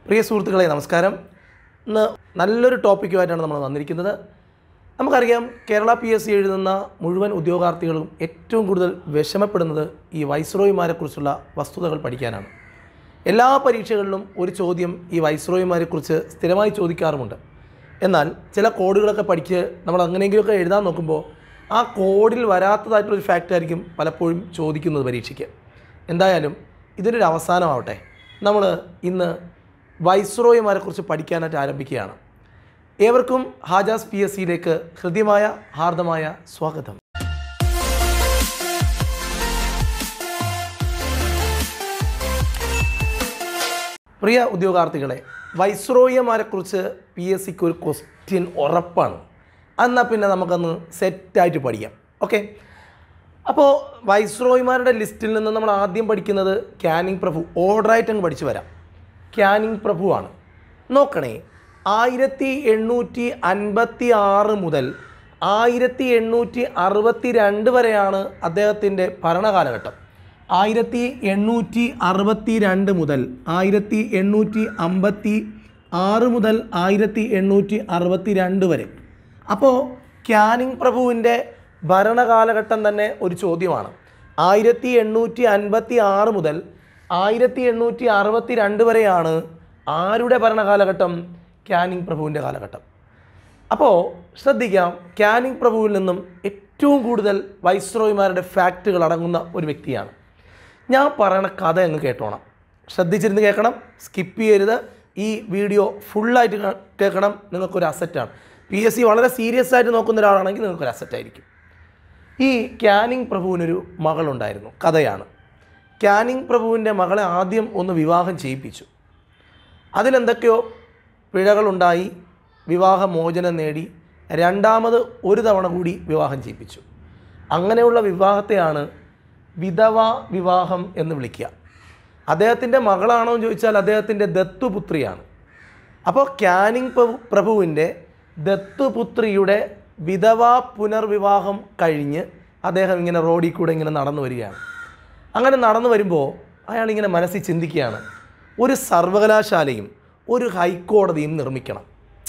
പ്രിയ സുഹൃത്തുക്കളെ നമസ്കാരം ഇന്ന് നല്ലൊരു ടോപ്പിക്കുമായിട്ടാണ് നമ്മൾ വന്നിരിക്കുന്നത് നമുക്കറിയാം കേരള പി എസ് സി എഴുതുന്ന മുഴുവൻ ഉദ്യോഗാർത്ഥികളും ഏറ്റവും കൂടുതൽ വിഷമപ്പെടുന്നത് ഈ വൈസ്രോയിമാരെക്കുറിച്ചുള്ള വസ്തുതകൾ പഠിക്കാനാണ് എല്ലാ പരീക്ഷകളിലും ഒരു ചോദ്യം ഈ വൈസ്രോയിമാരെക്കുറിച്ച് സ്ഥിരമായി ചോദിക്കാറുമുണ്ട് എന്നാൽ ചില കോഡുകളൊക്കെ പഠിച്ച് നമ്മൾ അങ്ങനെയെങ്കിലുമൊക്കെ എഴുതാൻ നോക്കുമ്പോൾ ആ കോഡിൽ വരാത്തതായിട്ടുള്ളൊരു ഫാക്റ്റ് ആയിരിക്കും പലപ്പോഴും ചോദിക്കുന്നത് പരീക്ഷയ്ക്ക് എന്തായാലും ഇതിനൊരു അവസാനമാവട്ടെ നമ്മൾ ഇന്ന് വൈസ്രോയിമാരെക്കുറിച്ച് പഠിക്കാനായിട്ട് ആരംഭിക്കുകയാണ് ഏവർക്കും ഹാജാസ് പി എസ് സിയിലേക്ക് ഹൃദ്യമായ ഹാർദമായ സ്വാഗതം പ്രിയ ഉദ്യോഗാർത്ഥികളെ വൈസ്രോയമാരെക്കുറിച്ച് പി എസ് സിക്ക് ഒരു ക്വസ്റ്റ്യൻ ഉറപ്പാണ് എന്നാൽ പിന്നെ നമുക്കൊന്ന് സെറ്റായിട്ട് പഠിക്കാം ഓക്കെ അപ്പോൾ വൈസ്രോയിമാരുടെ ലിസ്റ്റിൽ നിന്ന് നമ്മൾ ആദ്യം പഠിക്കുന്നത് ക്യാനിങ് പ്രഭു ഓർഡറായിട്ട് അങ്ങ് പഠിച്ചു വരാം ക്യാനിങ് പ്രഭുവാണ് നോക്കണേ ആയിരത്തി എണ്ണൂറ്റി അൻപത്തി ആറ് മുതൽ ആയിരത്തി എണ്ണൂറ്റി അറുപത്തി രണ്ട് വരെയാണ് അദ്ദേഹത്തിൻ്റെ ഭരണകാലഘട്ടം ആയിരത്തി എണ്ണൂറ്റി അറുപത്തി രണ്ട് മുതൽ ആയിരത്തി എണ്ണൂറ്റി അമ്പത്തി ആറ് മുതൽ ആയിരത്തി എണ്ണൂറ്റി അറുപത്തി രണ്ട് വരെ അപ്പോൾ ക്യാനിങ് പ്രഭുവിൻ്റെ ഭരണകാലഘട്ടം തന്നെ ഒരു ചോദ്യമാണ് ആയിരത്തി എണ്ണൂറ്റി അൻപത്തി ആറ് മുതൽ ആയിരത്തി എണ്ണൂറ്റി അറുപത്തി രണ്ട് വരെയാണ് ആരുടെ ഭരണകാലഘട്ടം ക്യാനിങ് പ്രഭുവിൻ്റെ കാലഘട്ടം അപ്പോൾ ശ്രദ്ധിക്കാം ക്യാനിങ് പ്രഭുവിൽ നിന്നും ഏറ്റവും കൂടുതൽ വൈസ്രോയിമാരുടെ ഫാക്റ്റുകൾ അടങ്ങുന്ന ഒരു വ്യക്തിയാണ് ഞാൻ പറയുന്ന കഥ അങ്ങ് കേട്ടോണം ശ്രദ്ധിച്ചിരുന്ന് കേൾക്കണം സ്കിപ്പ് ചെയ്യരുത് ഈ വീഡിയോ ഫുള്ളായിട്ട് കാ- കേൾക്കണം നിങ്ങൾക്കൊരു അസറ്റാണ് പി എസ് സി വളരെ സീരിയസ് ആയിട്ട് നോക്കുന്ന ഒരാളാണെങ്കിൽ നിങ്ങൾക്കൊരു അസറ്റായിരിക്കും ഈ ക്യാനിങ് പ്രഭുവിനൊരു മകളുണ്ടായിരുന്നു കഥയാണ് ക്യാനിങ് പ്രഭുവിൻ്റെ മകളെ ആദ്യം ഒന്ന് വിവാഹം ചെയ്യിപ്പിച്ചു അതിലെന്തൊക്കെയോ പിഴകളുണ്ടായി വിവാഹമോചനം നേടി രണ്ടാമത് ഒരു തവണ കൂടി വിവാഹം ചെയ്യിപ്പിച്ചു അങ്ങനെയുള്ള വിവാഹത്തെയാണ് വിധവ വിവാഹം എന്ന് വിളിക്കുക അദ്ദേഹത്തിൻ്റെ മകളാണോ എന്ന് ചോദിച്ചാൽ അദ്ദേഹത്തിൻ്റെ ദത്തുപുത്രിയാണ് അപ്പോൾ ക്യാനിങ് പ്രഭു പ്രഭുവിൻ്റെ ദത്തുപുത്രിയുടെ വിധവ പുനർവിവാഹം കഴിഞ്ഞ് അദ്ദേഹം ഇങ്ങനെ റോഡിൽ കൂടെ ഇങ്ങനെ നടന്നു വരികയാണ് അങ്ങനെ നടന്നു വരുമ്പോൾ അയാൾ ഇങ്ങനെ മനസ്സിൽ ചിന്തിക്കുകയാണ് ഒരു സർവകലാശാലയും ഒരു ഹൈക്കോടതിയും നിർമ്മിക്കണം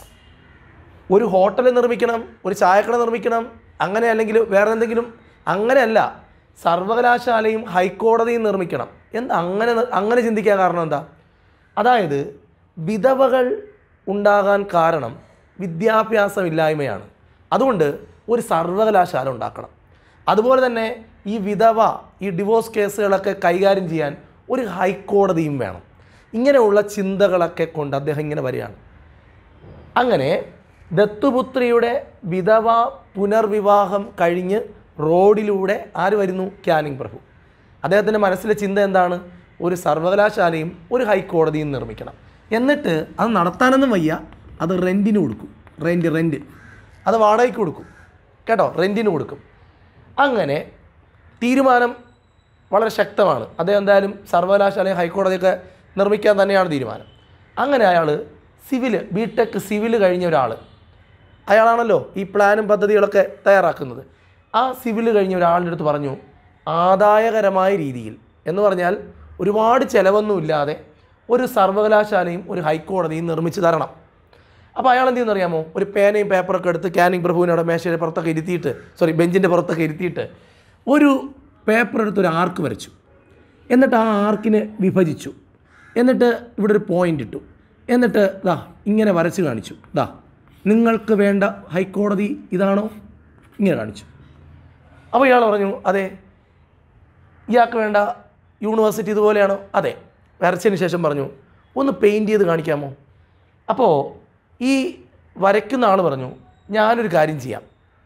ഒരു ഹോട്ടൽ നിർമ്മിക്കണം ഒരു ചായക്കട നിർമ്മിക്കണം അങ്ങനെ അല്ലെങ്കിൽ വേറെ എന്തെങ്കിലും അങ്ങനെയല്ല സർവകലാശാലയും ഹൈക്കോടതിയും നിർമ്മിക്കണം എന്താ അങ്ങനെ നി- അങ്ങനെ ചിന്തിക്കാൻ കാരണം എന്താ അതായത് വിധവകൾ ഉണ്ടാകാൻ കാരണം വിദ്യാഭ്യാസമില്ലായ്മയാണ് അതുകൊണ്ട് ഒരു സർവകലാശാല ഉണ്ടാക്കണം അതുപോലെ തന്നെ ഈ വിധവ ഈ ഡിവോഴ്സ് കേസുകളൊക്കെ കൈകാര്യം ചെയ്യാൻ ഒരു ഹൈക്കോടതിയും വേണം ഇങ്ങനെയുള്ള ചിന്തകളൊക്കെ കൊണ്ട് അദ്ദേഹം ഇങ്ങനെ വരികയാണ് അങ്ങനെ ദത്തുപുത്രിയുടെ വിധവ പുനർവിവാഹം കഴിഞ്ഞ് റോഡിലൂടെ ആര് വരുന്നു ക്യാനിങ് പ്രഭു അദ്ദേഹത്തിൻ്റെ മനസ്സിലെ ചിന്ത എന്താണ് ഒരു സർവകലാശാലയും ഒരു ഹൈക്കോടതിയും നിർമ്മിക്കണം എന്നിട്ട് അത് നടത്താനൊന്നും വയ്യ അത് റെൻറ്റിന് കൊടുക്കും റെൻറ്റ് റെൻറ്റ് അത് വാടകയ്ക്ക് കൊടുക്കും കേട്ടോ റെൻറ്റിന് കൊടുക്കും അങ്ങനെ തീരുമാനം വളരെ ശക്തമാണ് അദ്ദേഹം എന്തായാലും സർവകലാശാലയും ഹൈക്കോടതിയൊക്കെ നിർമ്മിക്കാൻ തന്നെയാണ് തീരുമാനം അങ്ങനെ അയാൾ സിവില് ബി ടെക് സിവില് കഴിഞ്ഞ ഒരാൾ അയാളാണല്ലോ ഈ പ്ലാനും പദ്ധതികളൊക്കെ തയ്യാറാക്കുന്നത് ആ സിവില് കഴിഞ്ഞ ഒരാളുടെ അടുത്ത് പറഞ്ഞു ആദായകരമായ രീതിയിൽ എന്ന് പറഞ്ഞാൽ ഒരുപാട് ചിലവൊന്നുമില്ലാതെ ഒരു സർവകലാശാലയും ഒരു ഹൈക്കോടതിയും നിർമ്മിച്ച് തരണം അപ്പോൾ അയാൾ എന്ത് ചെയ്യുന്നറിയാമോ ഒരു പേനയും പേപ്പറൊക്കെ എടുത്ത് ക്യാനിങ് പ്രഭുവിനോട് മേശയുടെ പുറത്തൊക്കെ ഇരുത്തിയിട്ട് സോറി ബെഞ്ചിൻ്റെ പുറത്തൊക്കെ ഇരുത്തിയിട്ട് ഒരു പേപ്പർ എടുത്ത് ഒരു ആർക്ക് വരച്ചു എന്നിട്ട് ആ ആർക്കിനെ വിഭജിച്ചു എന്നിട്ട് ഇവിടെ ഒരു പോയിന്റ് ഇട്ടു എന്നിട്ട് ദാ ഇങ്ങനെ വരച്ച് കാണിച്ചു ദാ നിങ്ങൾക്ക് വേണ്ട ഹൈക്കോടതി ഇതാണോ ഇങ്ങനെ കാണിച്ചു അപ്പോൾ ഇയാൾ പറഞ്ഞു അതെ ഇയാൾക്ക് വേണ്ട യൂണിവേഴ്സിറ്റി ഇതുപോലെയാണോ അതെ വരച്ചതിന് ശേഷം പറഞ്ഞു ഒന്ന് പെയിൻറ്റ് ചെയ്ത് കാണിക്കാമോ അപ്പോൾ ഈ വരയ്ക്കുന്ന ആൾ പറഞ്ഞു ഞാനൊരു കാര്യം ചെയ്യാം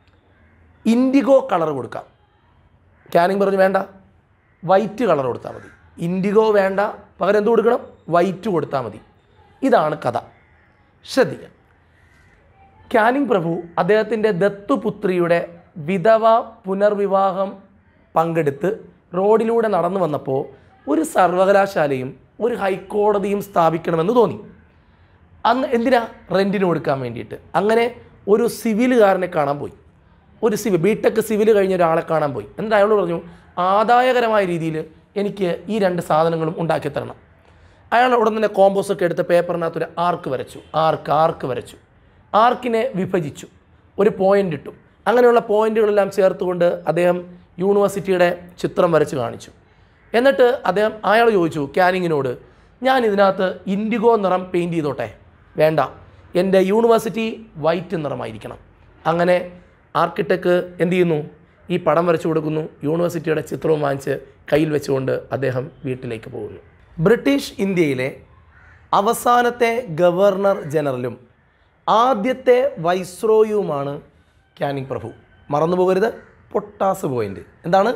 ഇൻഡിഗോ കളർ കൊടുക്കാം ക്യാനിങ് പറഞ്ഞു വേണ്ട വൈറ്റ് കളർ കൊടുത്താൽ മതി ഇൻഡിഗോ വേണ്ട പകരം എന്ത് കൊടുക്കണം വൈറ്റ് കൊടുത്താൽ മതി ഇതാണ് കഥ ശ്രദ്ധിക്കാം ക്യാനിങ് പ്രഭു അദ്ദേഹത്തിൻ്റെ ദത്തുപുത്രിയുടെ വിധവ പുനർവിവാഹം പങ്കെടുത്ത് റോഡിലൂടെ നടന്നു വന്നപ്പോൾ ഒരു സർവകലാശാലയും ഒരു ഹൈക്കോടതിയും സ്ഥാപിക്കണമെന്ന് തോന്നി അന്ന് എന്തിനാ റെൻറ്റിന് കൊടുക്കാൻ വേണ്ടിയിട്ട് അങ്ങനെ ഒരു സിവിലുകാരനെ കാണാൻ പോയി ഒരു സിവിൽ ബി ടെക് സിവിൽ കഴിഞ്ഞ ഒരാളെ കാണാൻ പോയി എന്നിട്ട് അയാളോട് പറഞ്ഞു ആദായകരമായ രീതിയിൽ എനിക്ക് ഈ രണ്ട് സാധനങ്ങളും ഉണ്ടാക്കി തരണം അയാൾ ഉടൻ തന്നെ കോമ്പോസ് ഒക്കെ എടുത്ത് പേപ്പറിനകത്ത് ഒരു ആർക്ക് വരച്ചു ആർക്ക് ആർക്ക് വരച്ചു ആർക്കിനെ വിഭജിച്ചു ഒരു പോയിന്റ് ഇട്ടു അങ്ങനെയുള്ള പോയിന്റുകളെല്ലാം ചേർത്തുകൊണ്ട് അദ്ദേഹം യൂണിവേഴ്സിറ്റിയുടെ ചിത്രം വരച്ച് കാണിച്ചു എന്നിട്ട് അദ്ദേഹം അയാൾ ചോദിച്ചു ക്യാനിങ്ങിനോട് ഞാൻ ഇതിനകത്ത് ഇൻഡിഗോ നിറം പെയിൻറ് ചെയ്തോട്ടെ വേണ്ട എൻ്റെ യൂണിവേഴ്സിറ്റി വൈറ്റ് നിറമായിരിക്കണം അങ്ങനെ ആർക്കിടെക്ട് എന്ത് ചെയ്യുന്നു ഈ പടം വരച്ചു കൊടുക്കുന്നു യൂണിവേഴ്സിറ്റിയുടെ ചിത്രവും വാങ്ങിച്ച് കയ്യിൽ വെച്ചുകൊണ്ട് അദ്ദേഹം വീട്ടിലേക്ക് പോകുന്നു ബ്രിട്ടീഷ് ഇന്ത്യയിലെ അവസാനത്തെ ഗവർണർ ജനറലും ആദ്യത്തെ വൈസ്രോയുമാണ് ക്യാനിങ് പ്രഭു മറന്നു പോകരുത് പൊട്ടാസ് പോയിന്റ് എന്താണ്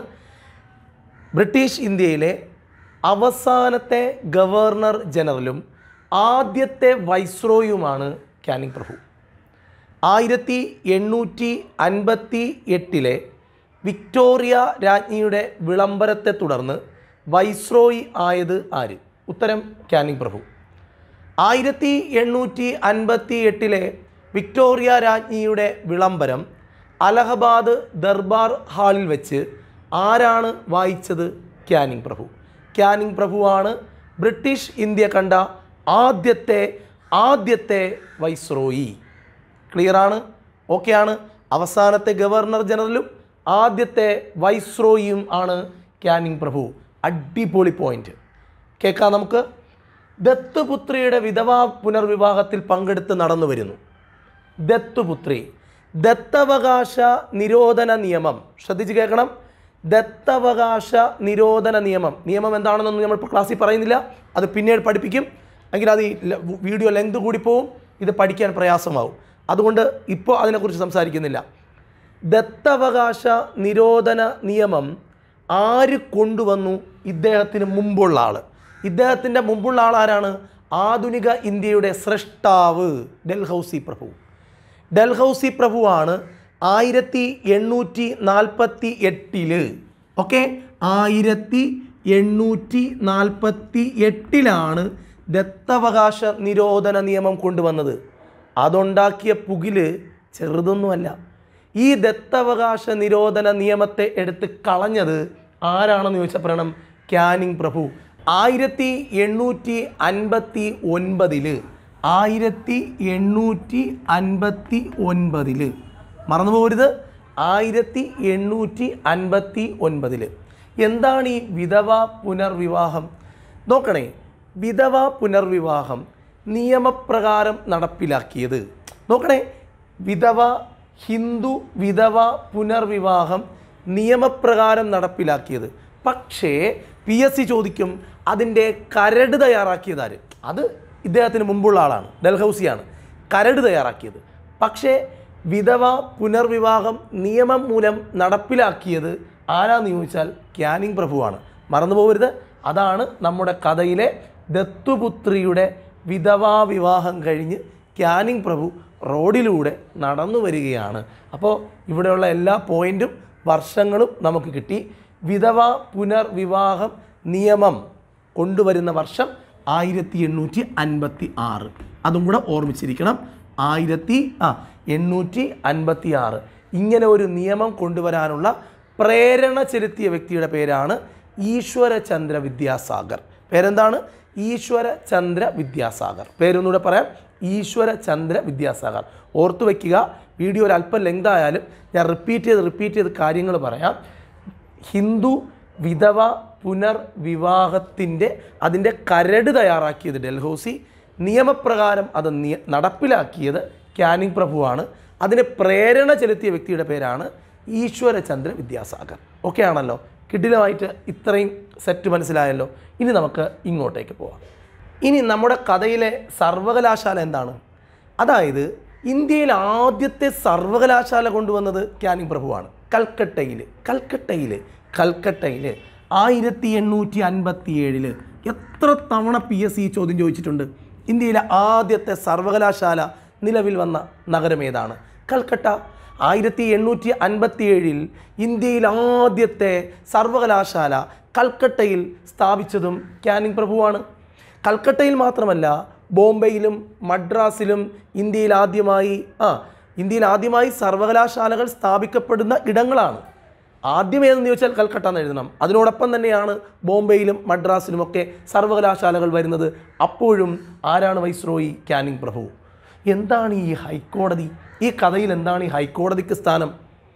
ബ്രിട്ടീഷ് ഇന്ത്യയിലെ അവസാനത്തെ ഗവർണർ ജനറലും ആദ്യത്തെ വൈസ്രോയുമാണ് ക്യാനിങ് പ്രഭു ആയിരത്തി എണ്ണൂറ്റി അൻപത്തി എട്ടിലെ വിക്ടോറിയ രാജ്ഞിയുടെ വിളംബരത്തെ തുടർന്ന് വൈസ്രോയി ആയത് ആര് ഉത്തരം ക്യാനിങ് പ്രഭു ആയിരത്തി എണ്ണൂറ്റി അൻപത്തി എട്ടിലെ വിക്ടോറിയ രാജ്ഞിയുടെ വിളംബരം അലഹബാദ് ദർബാർ ഹാളിൽ വെച്ച് ആരാണ് വായിച്ചത് ക്യാനിങ് പ്രഭു ക്യാനിങ് പ്രഭുവാണ് ബ്രിട്ടീഷ് ഇന്ത്യ കണ്ട ആദ്യത്തെ ആദ്യത്തെ വൈസ്രോയി ക്ലിയറാണ് ഓക്കെയാണ് അവസാനത്തെ ഗവർണർ ജനറലും ആദ്യത്തെ വൈസ്രോയിയും ആണ് ക്യാനിങ് പ്രഭു അടിപൊളി പോയിന്റ് കേൾക്കാം നമുക്ക് ദത്തുപുത്രിയുടെ വിധവാ പുനർവിവാഹത്തിൽ പങ്കെടുത്ത് നടന്നു വരുന്നു ദത്തുപുത്രി ദത്തവകാശ നിരോധന നിയമം ശ്രദ്ധിച്ച് കേൾക്കണം ദത്തവകാശ നിരോധന നിയമം നിയമം എന്താണെന്നൊന്നും നമ്മൾ ഇപ്പോൾ ക്ലാസ്സിൽ പറയുന്നില്ല അത് പിന്നീട് പഠിപ്പിക്കും എങ്കിൽ അത് ഈ ല- വീഡിയോ ലെങ്ത് കൂടി പോവും ഇത് പഠിക്കാൻ പ്രയാസമാവും അതുകൊണ്ട് ഇപ്പോൾ അതിനെക്കുറിച്ച് സംസാരിക്കുന്നില്ല ദത്തവകാശ നിരോധന നിയമം ആര് കൊണ്ടുവന്നു ഇദ്ദേഹത്തിന് മുമ്പുള്ള ആൾ ഇദ്ദേഹത്തിൻ്റെ മുമ്പുള്ള ആൾ ആരാണ് ആധുനിക ഇന്ത്യയുടെ സൃഷ്ടാവ് ഡൽഹൌസി പ്രഭു ഡൽഹൌസി പ്രഭുവാണ് ആയിരത്തി എണ്ണൂറ്റി നാൽപ്പത്തി എട്ടില് ഓക്കെ ആയിരത്തി എണ്ണൂറ്റി നാൽപ്പത്തി എട്ടിലാണ് ദത്തവകാശ നിരോധന നിയമം കൊണ്ടുവന്നത് അതുണ്ടാക്കിയ പുകില് ചെറുതൊന്നുമല്ല ഈ ദത്തവകാശ നിരോധന നിയമത്തെ എടുത്ത് കളഞ്ഞത് ആരാണെന്ന് ചോദിച്ചാൽ പറയണം ക്യാനിങ് പ്രഭു ആയിരത്തി എണ്ണൂറ്റി അൻപത്തി ഒൻപതില് ആയിരത്തി എണ്ണൂറ്റി അൻപത്തി ഒൻപതില് മറന്നു പോകരുത് ആയിരത്തി എണ്ണൂറ്റി അൻപത്തി ഒൻപതില് എന്താണ് ഈ വിധവ പുനർവിവാഹം നോക്കണേ വിധവ പുനർവിവാഹം നിയമപ്രകാരം നടപ്പിലാക്കിയത് നോക്കണേ വിധവ ഹിന്ദു വിധവ പുനർവിവാഹം നിയമപ്രകാരം നടപ്പിലാക്കിയത് പക്ഷേ പി എസ് സി ചോദിക്കും അതിൻ്റെ കരട് തയ്യാറാക്കിയതാര് അത് ഇദ്ദേഹത്തിന് മുമ്പുള്ള ആളാണ് ഡൽഹൌസിയാണ് കരട് തയ്യാറാക്കിയത് പക്ഷേ വിധവ പുനർവിവാഹം നിയമം മൂലം നടപ്പിലാക്കിയത് ആരാന്ന് ചോദിച്ചാൽ ക്യാനിങ് പ്രഭുവാണ് മറന്നു പോകരുത് അതാണ് നമ്മുടെ കഥയിലെ ദത്തുപുത്രിയുടെ വിധവാ വിവാഹം കഴിഞ്ഞ് ക്യാനിങ് പ്രഭു റോഡിലൂടെ നടന്നു വരികയാണ് അപ്പോൾ ഇവിടെയുള്ള എല്ലാ പോയിന്റും വർഷങ്ങളും നമുക്ക് കിട്ടി വിധവ പുനർവിവാഹം നിയമം കൊണ്ടുവരുന്ന വർഷം ആയിരത്തി എണ്ണൂറ്റി അൻപത്തി ആറ് അതും കൂടെ ഓർമ്മിച്ചിരിക്കണം ആയിരത്തി ആ എണ്ണൂറ്റി അൻപത്തി ആറ് ഇങ്ങനെ ഒരു നിയമം കൊണ്ടുവരാനുള്ള പ്രേരണ ചെലുത്തിയ വ്യക്തിയുടെ പേരാണ് ഈശ്വരചന്ദ്ര വിദ്യാസാഗർ പേരെന്താണ് ഈശ്വരചന്ദ്ര വിദ്യാസാഗർ പേരൊന്നുകൂടെ പറയാം ഈശ്വരചന്ദ്ര വിദ്യാസാഗർ ഓർത്തു വയ്ക്കുക വീഡിയോ ഒരു അല്പം ലെങ്ത് ആയാലും ഞാൻ റിപ്പീറ്റ് ചെയ്ത് റിപ്പീറ്റ് ചെയ്ത് കാര്യങ്ങൾ പറയാം ഹിന്ദു വിധവ പുനർവിവാഹത്തിൻ്റെ അതിൻ്റെ കരട് തയ്യാറാക്കിയത് ഡൽഹൌസി നിയമപ്രകാരം അത് നിയ നടപ്പിലാക്കിയത് ക്യാനിങ് പ്രഭുവാണ് അതിന് പ്രേരണ ചെലുത്തിയ വ്യക്തിയുടെ പേരാണ് ഈശ്വരചന്ദ്ര വിദ്യാസാഗർ ഓക്കെ ആണല്ലോ കിടിലമായിട്ട് ഇത്രയും സെറ്റ് മനസ്സിലായല്ലോ ഇനി നമുക്ക് ഇങ്ങോട്ടേക്ക് പോവാം ഇനി നമ്മുടെ കഥയിലെ സർവകലാശാല എന്താണ് അതായത് ഇന്ത്യയിൽ ആദ്യത്തെ സർവകലാശാല കൊണ്ടുവന്നത് ക്യാനിങ് പ്രഭുവാണ് കൽക്കട്ടയിൽ കൽക്കട്ടയിൽ കൽക്കട്ടയിൽ ആയിരത്തി എണ്ണൂറ്റി അൻപത്തി ഏഴില് എത്ര തവണ പി എസ് സി ചോദ്യം ചോദിച്ചിട്ടുണ്ട് ഇന്ത്യയിലെ ആദ്യത്തെ സർവകലാശാല നിലവിൽ വന്ന നഗരം ഏതാണ് കൽക്കട്ട ആയിരത്തി എണ്ണൂറ്റി അൻപത്തി ഏഴിൽ ഇന്ത്യയിൽ ആദ്യത്തെ സർവകലാശാല കൽക്കട്ടയിൽ സ്ഥാപിച്ചതും ക്യാനിങ് പ്രഭുവാണ് കൽക്കട്ടയിൽ മാത്രമല്ല ബോംബെയിലും മദ്രാസിലും ഇന്ത്യയിൽ ആദ്യമായി ആ ഇന്ത്യയിൽ ആദ്യമായി സർവകലാശാലകൾ സ്ഥാപിക്കപ്പെടുന്ന ഇടങ്ങളാണ് ആദ്യം ഏതെന്ന് ചോദിച്ചാൽ കൽക്കട്ട എന്ന് എഴുതണം അതിനോടൊപ്പം തന്നെയാണ് ബോംബെയിലും മദ്രാസിലുമൊക്കെ സർവകലാശാലകൾ വരുന്നത് അപ്പോഴും ആരാണ് വൈസ്രോയി ക്യാനിങ് പ്രഭു എന്താണ് ഈ ഹൈക്കോടതി ഈ കഥയിൽ എന്താണ് ഈ ഹൈക്കോടതിക്ക് സ്ഥാനം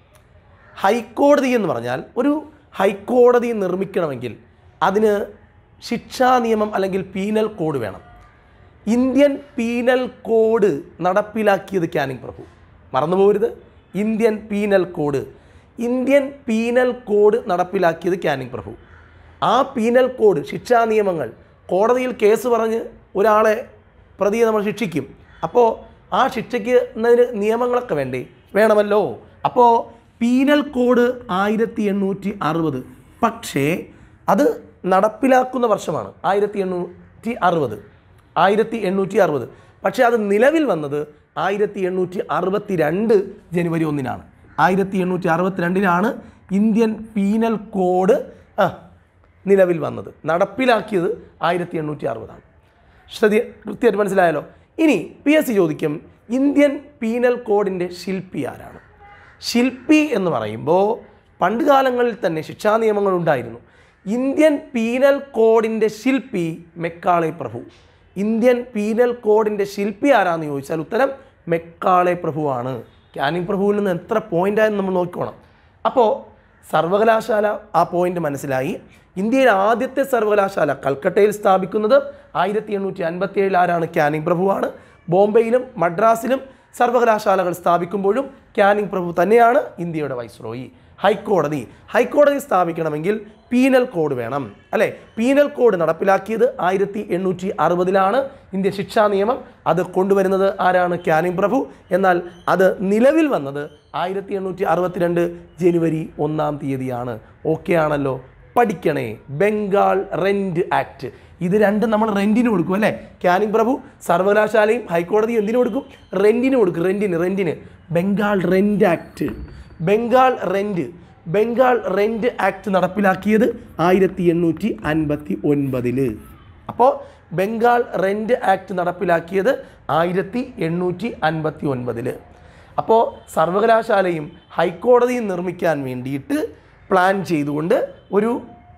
ഹൈക്കോടതി എന്ന് പറഞ്ഞാൽ ഒരു ഹൈക്കോടതി നിർമ്മിക്കണമെങ്കിൽ അതിന് ശിക്ഷാ നിയമം അല്ലെങ്കിൽ പീനൽ കോഡ് വേണം ഇന്ത്യൻ പീനൽ കോഡ് നടപ്പിലാക്കിയത് ക്യാനിങ് പ്രഭു മറന്നുപോകരുത് Indian penal code Indian penal code നടപ്പിലാക്കിയത് ക്യാനിങ് പ്രഭു ആ പീനൽ കോഡ് ശിക്ഷാ നിയമങ്ങൾ കോടതിയിൽ കേസ് പറഞ്ഞ് ഒരാളെ പ്രതിയെ നമ്മൾ ശിക്ഷിക്കും അപ്പോൾ ആ ശിക്ഷയ്ക്ക് എന്നതിന് നിയമങ്ങളൊക്കെ വേണ്ടേ വേണമല്ലോ അപ്പോൾ പീനൽ കോഡ് ആയിരത്തി എണ്ണൂറ്റി അറുപത് പക്ഷേ അത് നടപ്പിലാക്കുന്ന വർഷമാണ് ആയിരത്തി എണ്ണൂറ്റി അറുപത് ആയിരത്തി എണ്ണൂറ്റി അറുപത് പക്ഷേ അത് നിലവിൽ വന്നത് ആയിരത്തി എണ്ണൂറ്റി അറുപത്തി രണ്ട് ജനുവരി ഒന്നിനാണ് ആയിരത്തി എണ്ണൂറ്റി അറുപത്തിരണ്ടിനാണ് ഇന്ത്യൻ പീനൽ കോഡ് ആ നിലവിൽ വന്നത് നടപ്പിലാക്കിയത് ആയിരത്തി എണ്ണൂറ്റി അറുപതാണ് ശ്രദ്ധ കൃത്യമായിട്ട് മനസ്സിലായല്ലോ ഇനി പി എസ് സി ചോദിക്കും ഇന്ത്യൻ പീനൽ കോഡിൻ്റെ ശില്പി ആരാണ് ശില്പി എന്ന് പറയുമ്പോൾ പണ്ട് കാലങ്ങളിൽ തന്നെ ശിക്ഷാ നിയമങ്ങൾ ഉണ്ടായിരുന്നു ഇന്ത്യൻ പീനൽ കോഡിൻ്റെ ശില്പി മെക്കാളെ പ്രഭു ഇന്ത്യൻ പീനൽ കോഡിൻ്റെ ശില്പി ആരാന്ന് ചോദിച്ചാൽ ഉത്തരം മെക്കാളെ പ്രഭുവാണ് ക്യാനിങ് പ്രഭുവിൽ നിന്ന് എത്ര പോയിൻ്റായെന്ന് നമ്മൾ നോക്കണം അപ്പോൾ സർവകലാശാല ആ പോയിന്റ് മനസ്സിലായി ഇന്ത്യയിലെ ആദ്യത്തെ സർവകലാശാല കൽക്കട്ടയിൽ സ്ഥാപിക്കുന്നത് ആയിരത്തി എണ്ണൂറ്റി അൻപത്തി ഏഴിൽ ആരാണ് ക്യാനിങ് പ്രഭുവാണ് ബോംബെയിലും മദ്രാസിലും സർവകലാശാലകൾ സ്ഥാപിക്കുമ്പോഴും ക്യാനിങ് പ്രഭു തന്നെയാണ് ഇന്ത്യയുടെ വൈസ്രോയി ഹൈക്കോടതി ഹൈക്കോടതി സ്ഥാപിക്കണമെങ്കിൽ പീനൽ കോഡ് വേണം അല്ലേ പീനൽ കോഡ് നടപ്പിലാക്കിയത് ആയിരത്തി എണ്ണൂറ്റി അറുപതിലാണ് ഇന്ത്യ ശിക്ഷാ നിയമം അത് കൊണ്ടുവരുന്നത് ആരാണ് ക്യാനിങ് പ്രഭു എന്നാൽ അത് നിലവിൽ വന്നത് ആയിരത്തി എണ്ണൂറ്റി അറുപത്തിരണ്ട് ജനുവരി ഒന്നാം തീയതിയാണ് ഓക്കെ ആണല്ലോ പഠിക്കണേ ബംഗാൾ റെൻറ്റ് ആക്ട് ഇത് രണ്ടും നമ്മൾ റെൻറ്റിന് കൊടുക്കും അല്ലേ ക്യാനിങ് പ്രഭു സർവകലാശാലയും ഹൈക്കോടതിയും എന്തിനു കൊടുക്കും റെൻറ്റിന് കൊടുക്കും റെൻറ്റിന് റെൻറ്റിന് Bengal rent act Bengal rent Bengal rent act നടപ്പിലാക്കിയത് ആയിരത്തി എണ്ണൂറ്റി അൻപത്തി ഒൻപതിൽ അപ്പോൾ ബംഗാൾ റെൻറ്റ് ആക്ട് നടപ്പിലാക്കിയത് ആയിരത്തി എണ്ണൂറ്റി അൻപത്തി ഒൻപതിൽ അപ്പോൾ സർവകലാശാലയും ഹൈക്കോടതിയും നിർമ്മിക്കാൻ വേണ്ടിയിട്ട് പ്ലാൻ ചെയ്തുകൊണ്ട് ഒരു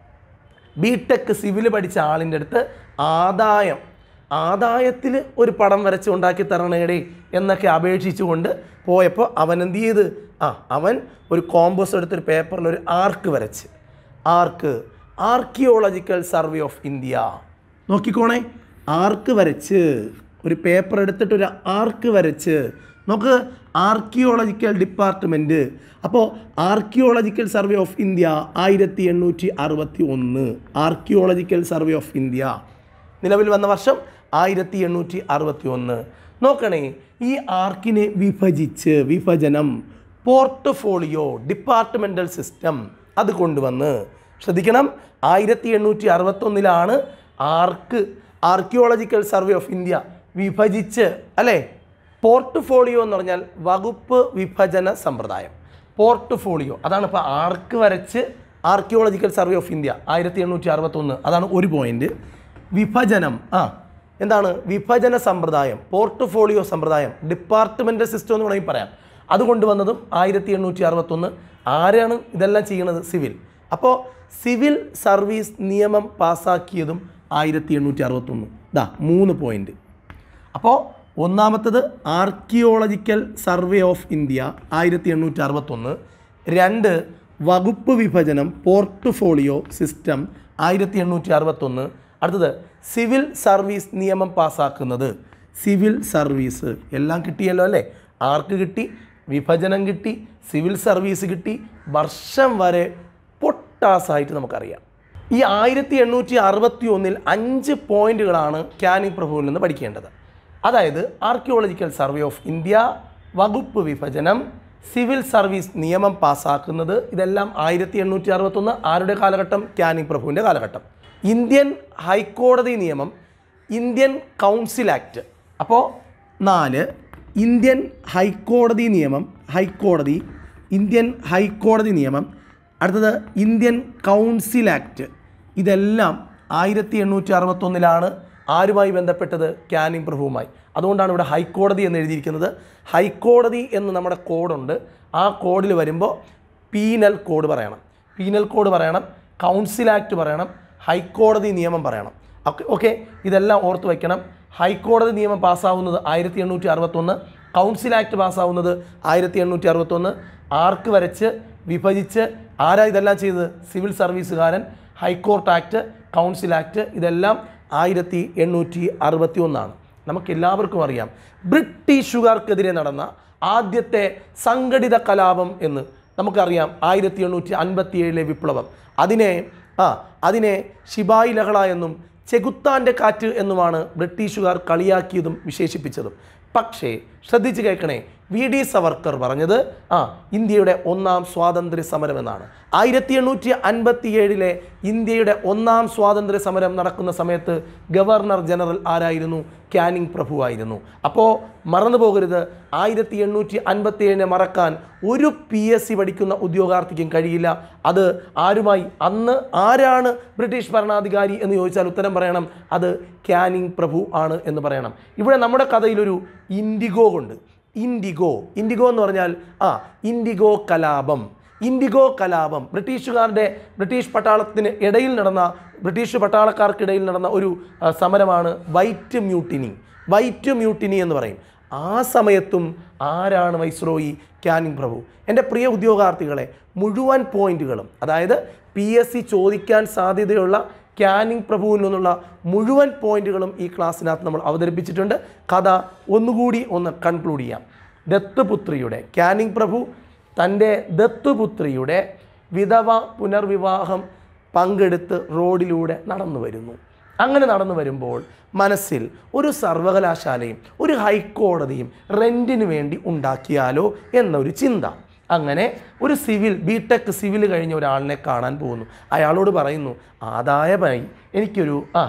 ബി ടെക് സിവിൽ പഠിച്ച ആളിൻ്റെ അടുത്ത് ആദായം ആദായത്തിൽ ഒരു പടം വരച്ച് ഉണ്ടാക്കി തരണേടേ എന്നൊക്കെ അപേക്ഷിച്ചുകൊണ്ട് പോയപ്പോൾ അവൻ എന്ത് ചെയ്ത് ആ അവൻ ഒരു കോമ്പോസ് എടുത്തൊരു പേപ്പറിൽ ഒരു ആർക്ക് വരച്ച് arc archaeological survey of India നോക്കിക്കോണേ ആർക്ക് വരച്ച് ഒരു പേപ്പർ എടുത്തിട്ട് ഒരു ആർക്ക് വരച്ച് നോക്ക് ആർക്കിയോളജിക്കൽ ഡിപ്പാർട്ട്മെൻറ്റ് അപ്പോൾ ആർക്കിയോളജിക്കൽ സർവേ ഓഫ് ഇന്ത്യ ആയിരത്തി എണ്ണൂറ്റി അറുപത്തി ഒന്ന് ആർക്കിയോളജിക്കൽ സർവേ ഓഫ് ഇന്ത്യ നിലവിൽ വന്ന വർഷം ആയിരത്തി എണ്ണൂറ്റി അറുപത്തി ഒന്ന് നോക്കണേ ഈ ആർക്കിനെ വിഭജിച്ച് വിഭജനം പോർട്ട്ഫോളിയോ ഡിപ്പാർട്ട്മെൻ്റൽ സിസ്റ്റം അത് കൊണ്ടുവന്ന് ശ്രദ്ധിക്കണം ആയിരത്തി എണ്ണൂറ്റി അറുപത്തൊന്നിലാണ് arc archaeological survey of India വിഭജിച്ച് അല്ലേ പോർട്ട്ഫോളിയോ എന്ന് പറഞ്ഞാൽ വകുപ്പ് വിഭജന സമ്പ്രദായം പോർട്ട്ഫോളിയോ അതാണ് ഇപ്പോൾ ആർക്ക് വരച്ച് ആർക്കിയോളജിക്കൽ സർവേ ഓഫ് ഇന്ത്യ ആയിരത്തി എണ്ണൂറ്റി അറുപത്തൊന്ന് അതാണ് ഒരു പോയിന്റ് വിഭജനം ആ എന്താണ് വിഭജന സമ്പ്രദായം പോർട്ട്ഫോളിയോ സമ്പ്രദായം ഡിപ്പാർട്ട്മെൻ്റ് സിസ്റ്റം എന്ന് വേണമെങ്കിൽ പറയാം അത് കൊണ്ടുവന്നതും ആയിരത്തി എണ്ണൂറ്റി അറുപത്തൊന്ന് ആരാണ് ഇതെല്ലാം ചെയ്യണത് സിവിൽ അപ്പോൾ സിവിൽ സർവീസ് നിയമം പാസ്സാക്കിയതും ആയിരത്തി എണ്ണൂറ്റി അറുപത്തൊന്ന് ദാ മൂന്ന് പോയിന്റ് അപ്പോൾ ഒന്നാമത്തത് ആർക്കിയോളജിക്കൽ സർവേ ഓഫ് ഇന്ത്യ ആയിരത്തി എണ്ണൂറ്റി അറുപത്തൊന്ന് രണ്ട് വകുപ്പ് വിഭജനം പോർട്ട്ഫോളിയോ സിസ്റ്റം ആയിരത്തി എണ്ണൂറ്റി അറുപത്തൊന്ന് അടുത്തത് സിവിൽ സർവീസ് നിയമം പാസ്സാക്കുന്നത് സിവിൽ സർവീസ് എല്ലാം കിട്ടിയല്ലോ അല്ലേ ആർക്ക് കിട്ടി വിഭജനം കിട്ടി സിവിൽ സർവീസ് കിട്ടി വർഷം വരെ പൊട്ടാസായിട്ട് നമുക്കറിയാം ഈ ആയിരത്തി എണ്ണൂറ്റി അറുപത്തി ഒന്നിൽ അഞ്ച് പോയിന്റുകളാണ് ക്യാനിങ് പ്രഭുവിൽ നിന്ന് പഠിക്കേണ്ടത് അതായത് ആർക്കിയോളജിക്കൽ സർവേ ഓഫ് ഇന്ത്യ വകുപ്പ് വിഭജനം സിവിൽ സർവീസ് നിയമം പാസ്സാക്കുന്നത് ഇതെല്ലാം ആയിരത്തി എണ്ണൂറ്റി അറുപത്തൊന്ന് ആരുടെ കാലഘട്ടം ക്യാനിങ് പ്രഭുവിൻ്റെ കാലഘട്ടം ഇന്ത്യൻ ഹൈക്കോടതി നിയമം ഇന്ത്യൻ കൗൺസിൽ ആക്ട് അപ്പോൾ നാല് ഇന്ത്യൻ ഹൈക്കോടതി നിയമം ഹൈക്കോടതി ഇന്ത്യൻ ഹൈക്കോടതി നിയമം അടുത്തത് ഇന്ത്യൻ കൗൺസിൽ ആക്ട് ഇതെല്ലാം ആയിരത്തി എണ്ണൂറ്റി അറുപത്തൊന്നിലാണ് ആരുമായി ബന്ധപ്പെട്ടത് ക്യാനിങ് പ്രഭുവുമായി അതുകൊണ്ടാണ് ഇവിടെ ഹൈക്കോടതി എന്ന് എഴുതിയിരിക്കുന്നത് ഹൈക്കോടതി എന്ന് നമ്മുടെ കോഡുണ്ട് ആ കോഡിൽ വരുമ്പോൾ പീനൽ കോഡ് പറയണം പീനൽ കോഡ് പറയണം കൗൺസിൽ ആക്ട് പറയണം ഹൈക്കോടതി നിയമം പറയണം ഓക്കെ ഓക്കെ ഇതെല്ലാം ഓർത്ത് വയ്ക്കണം ഹൈക്കോടതി നിയമം പാസ്സാവുന്നത് ആയിരത്തി എണ്ണൂറ്റി അറുപത്തൊന്ന് കൗൺസിൽ ആക്ട് പാസ്സാവുന്നത് ആയിരത്തി എണ്ണൂറ്റി അറുപത്തൊന്ന് ആർക്ക് വരച്ച് വിഭജിച്ച് ആരാ ഇതെല്ലാം ചെയ്തത് സിവിൽ സർവീസുകാരൻ ഹൈക്കോർട്ട് ആക്ട് കൗൺസിൽ ആക്ട് ഇതെല്ലാം ആയിരത്തി എണ്ണൂറ്റി അറുപത്തി ഒന്നാണ് നമുക്ക് എല്ലാവർക്കും അറിയാം ബ്രിട്ടീഷുകാർക്കെതിരെ നടന്ന ആദ്യത്തെ സംഘടിത കലാപം എന്ന് നമുക്കറിയാം ആയിരത്തി എണ്ണൂറ്റി അൻപത്തി ഏഴിലെ വിപ്ലവം അതിനെ ആ അതിനെ ശിബായി ലഹള എന്നും ചെകുത്താൻ്റെ കാറ്റ് എന്നുമാണ് ബ്രിട്ടീഷുകാർ കളിയാക്കിയതും വിശേഷിപ്പിച്ചതും പക്ഷേ ശ്രദ്ധിച്ച് കേൾക്കണേ വി ഡി സവർക്കർ പറഞ്ഞത് ആ ഇന്ത്യയുടെ ഒന്നാം സ്വാതന്ത്ര്യ സമരം എന്നാണ് ആയിരത്തി എണ്ണൂറ്റി അൻപത്തി ഏഴിലെ ഇന്ത്യയുടെ ഒന്നാം സ്വാതന്ത്ര്യ സമരം നടക്കുന്ന സമയത്ത് ഗവർണർ ജനറൽ ആരായിരുന്നു ക്യാനിങ് പ്രഭു ആയിരുന്നു അപ്പോൾ മറന്നു പോകരുത് ആയിരത്തി എണ്ണൂറ്റി അൻപത്തി ഏഴിനെ മറക്കാൻ ഒരു പി എസ് സി പഠിക്കുന്ന ഉദ്യോഗാർത്ഥിക്കും കഴിയില്ല അത് ആരുമായി അന്ന് ആരാണ് ബ്രിട്ടീഷ് ഭരണാധികാരി എന്ന് ചോദിച്ചാൽ ഉത്തരം പറയണം അത് ക്യാനിങ് പ്രഭു ആണ് എന്ന് പറയണം ഇവിടെ നമ്മുടെ കഥയിലൊരു ഇൻഡിഗോ കൊണ്ട് ഇൻഡിഗോ ഇൻഡിഗോ എന്ന് പറഞ്ഞാൽ ആ ഇൻഡിഗോ കലാപം ഇൻഡിഗോ കലാപം ബ്രിട്ടീഷുകാരുടെ ബ്രിട്ടീഷ് പട്ടാളത്തിന് ഇടയിൽ നടന്ന ബ്രിട്ടീഷ് പട്ടാളക്കാർക്കിടയിൽ നടന്ന ഒരു ആ, സമരമാണ് വൈറ്റ് മ്യൂട്ടിനി വൈറ്റ് മ്യൂട്ടിനി എന്ന് പറയും ആ സമയത്തും ആരാണ് വൈസ്രോയി ക്യാനിങ് പ്രഭു എൻ്റെ പ്രിയ ഉദ്യോഗാർത്ഥികളെ മുഴുവൻ പോയിന്റുകളും അതായത് പി എസ് സി ചോദിക്കാൻ സാധ്യതയുള്ള ക്യാനിങ് പ്രഭുവിൽ നിന്നുള്ള മുഴുവൻ പോയിന്റുകളും ഈ ക്ലാസ്സിനകത്ത് നമ്മൾ അവതരിപ്പിച്ചിട്ടുണ്ട് കഥ ഒന്നുകൂടി ഒന്ന് കൺക്ലൂഡ് ചെയ്യാം ദത്തുപുത്രിയുടെ ക്യാനിങ് പ്രഭു തൻ്റെ ദത്തുപുത്രിയുടെ വിധവ പുനർവിവാഹം പങ്കെടുത്ത് റോഡിലൂടെ നടന്നു വരുന്നു അങ്ങനെ നടന്നു വരുമ്പോൾ മനസ്സിൽ ഒരു സർവകലാശാലയും ഒരു ഹൈക്കോടതിയും റെൻറ്റിന് വേണ്ടി ഉണ്ടാക്കിയാലോ എന്നൊരു ചിന്ത അങ്ങനെ ഒരു സിവിൽ ബി ടെക് സിവിൽ കഴിഞ്ഞ ഒരാളിനെ കാണാൻ പോകുന്നു അയാളോട് പറയുന്നു ആദായമായി എനിക്കൊരു ആ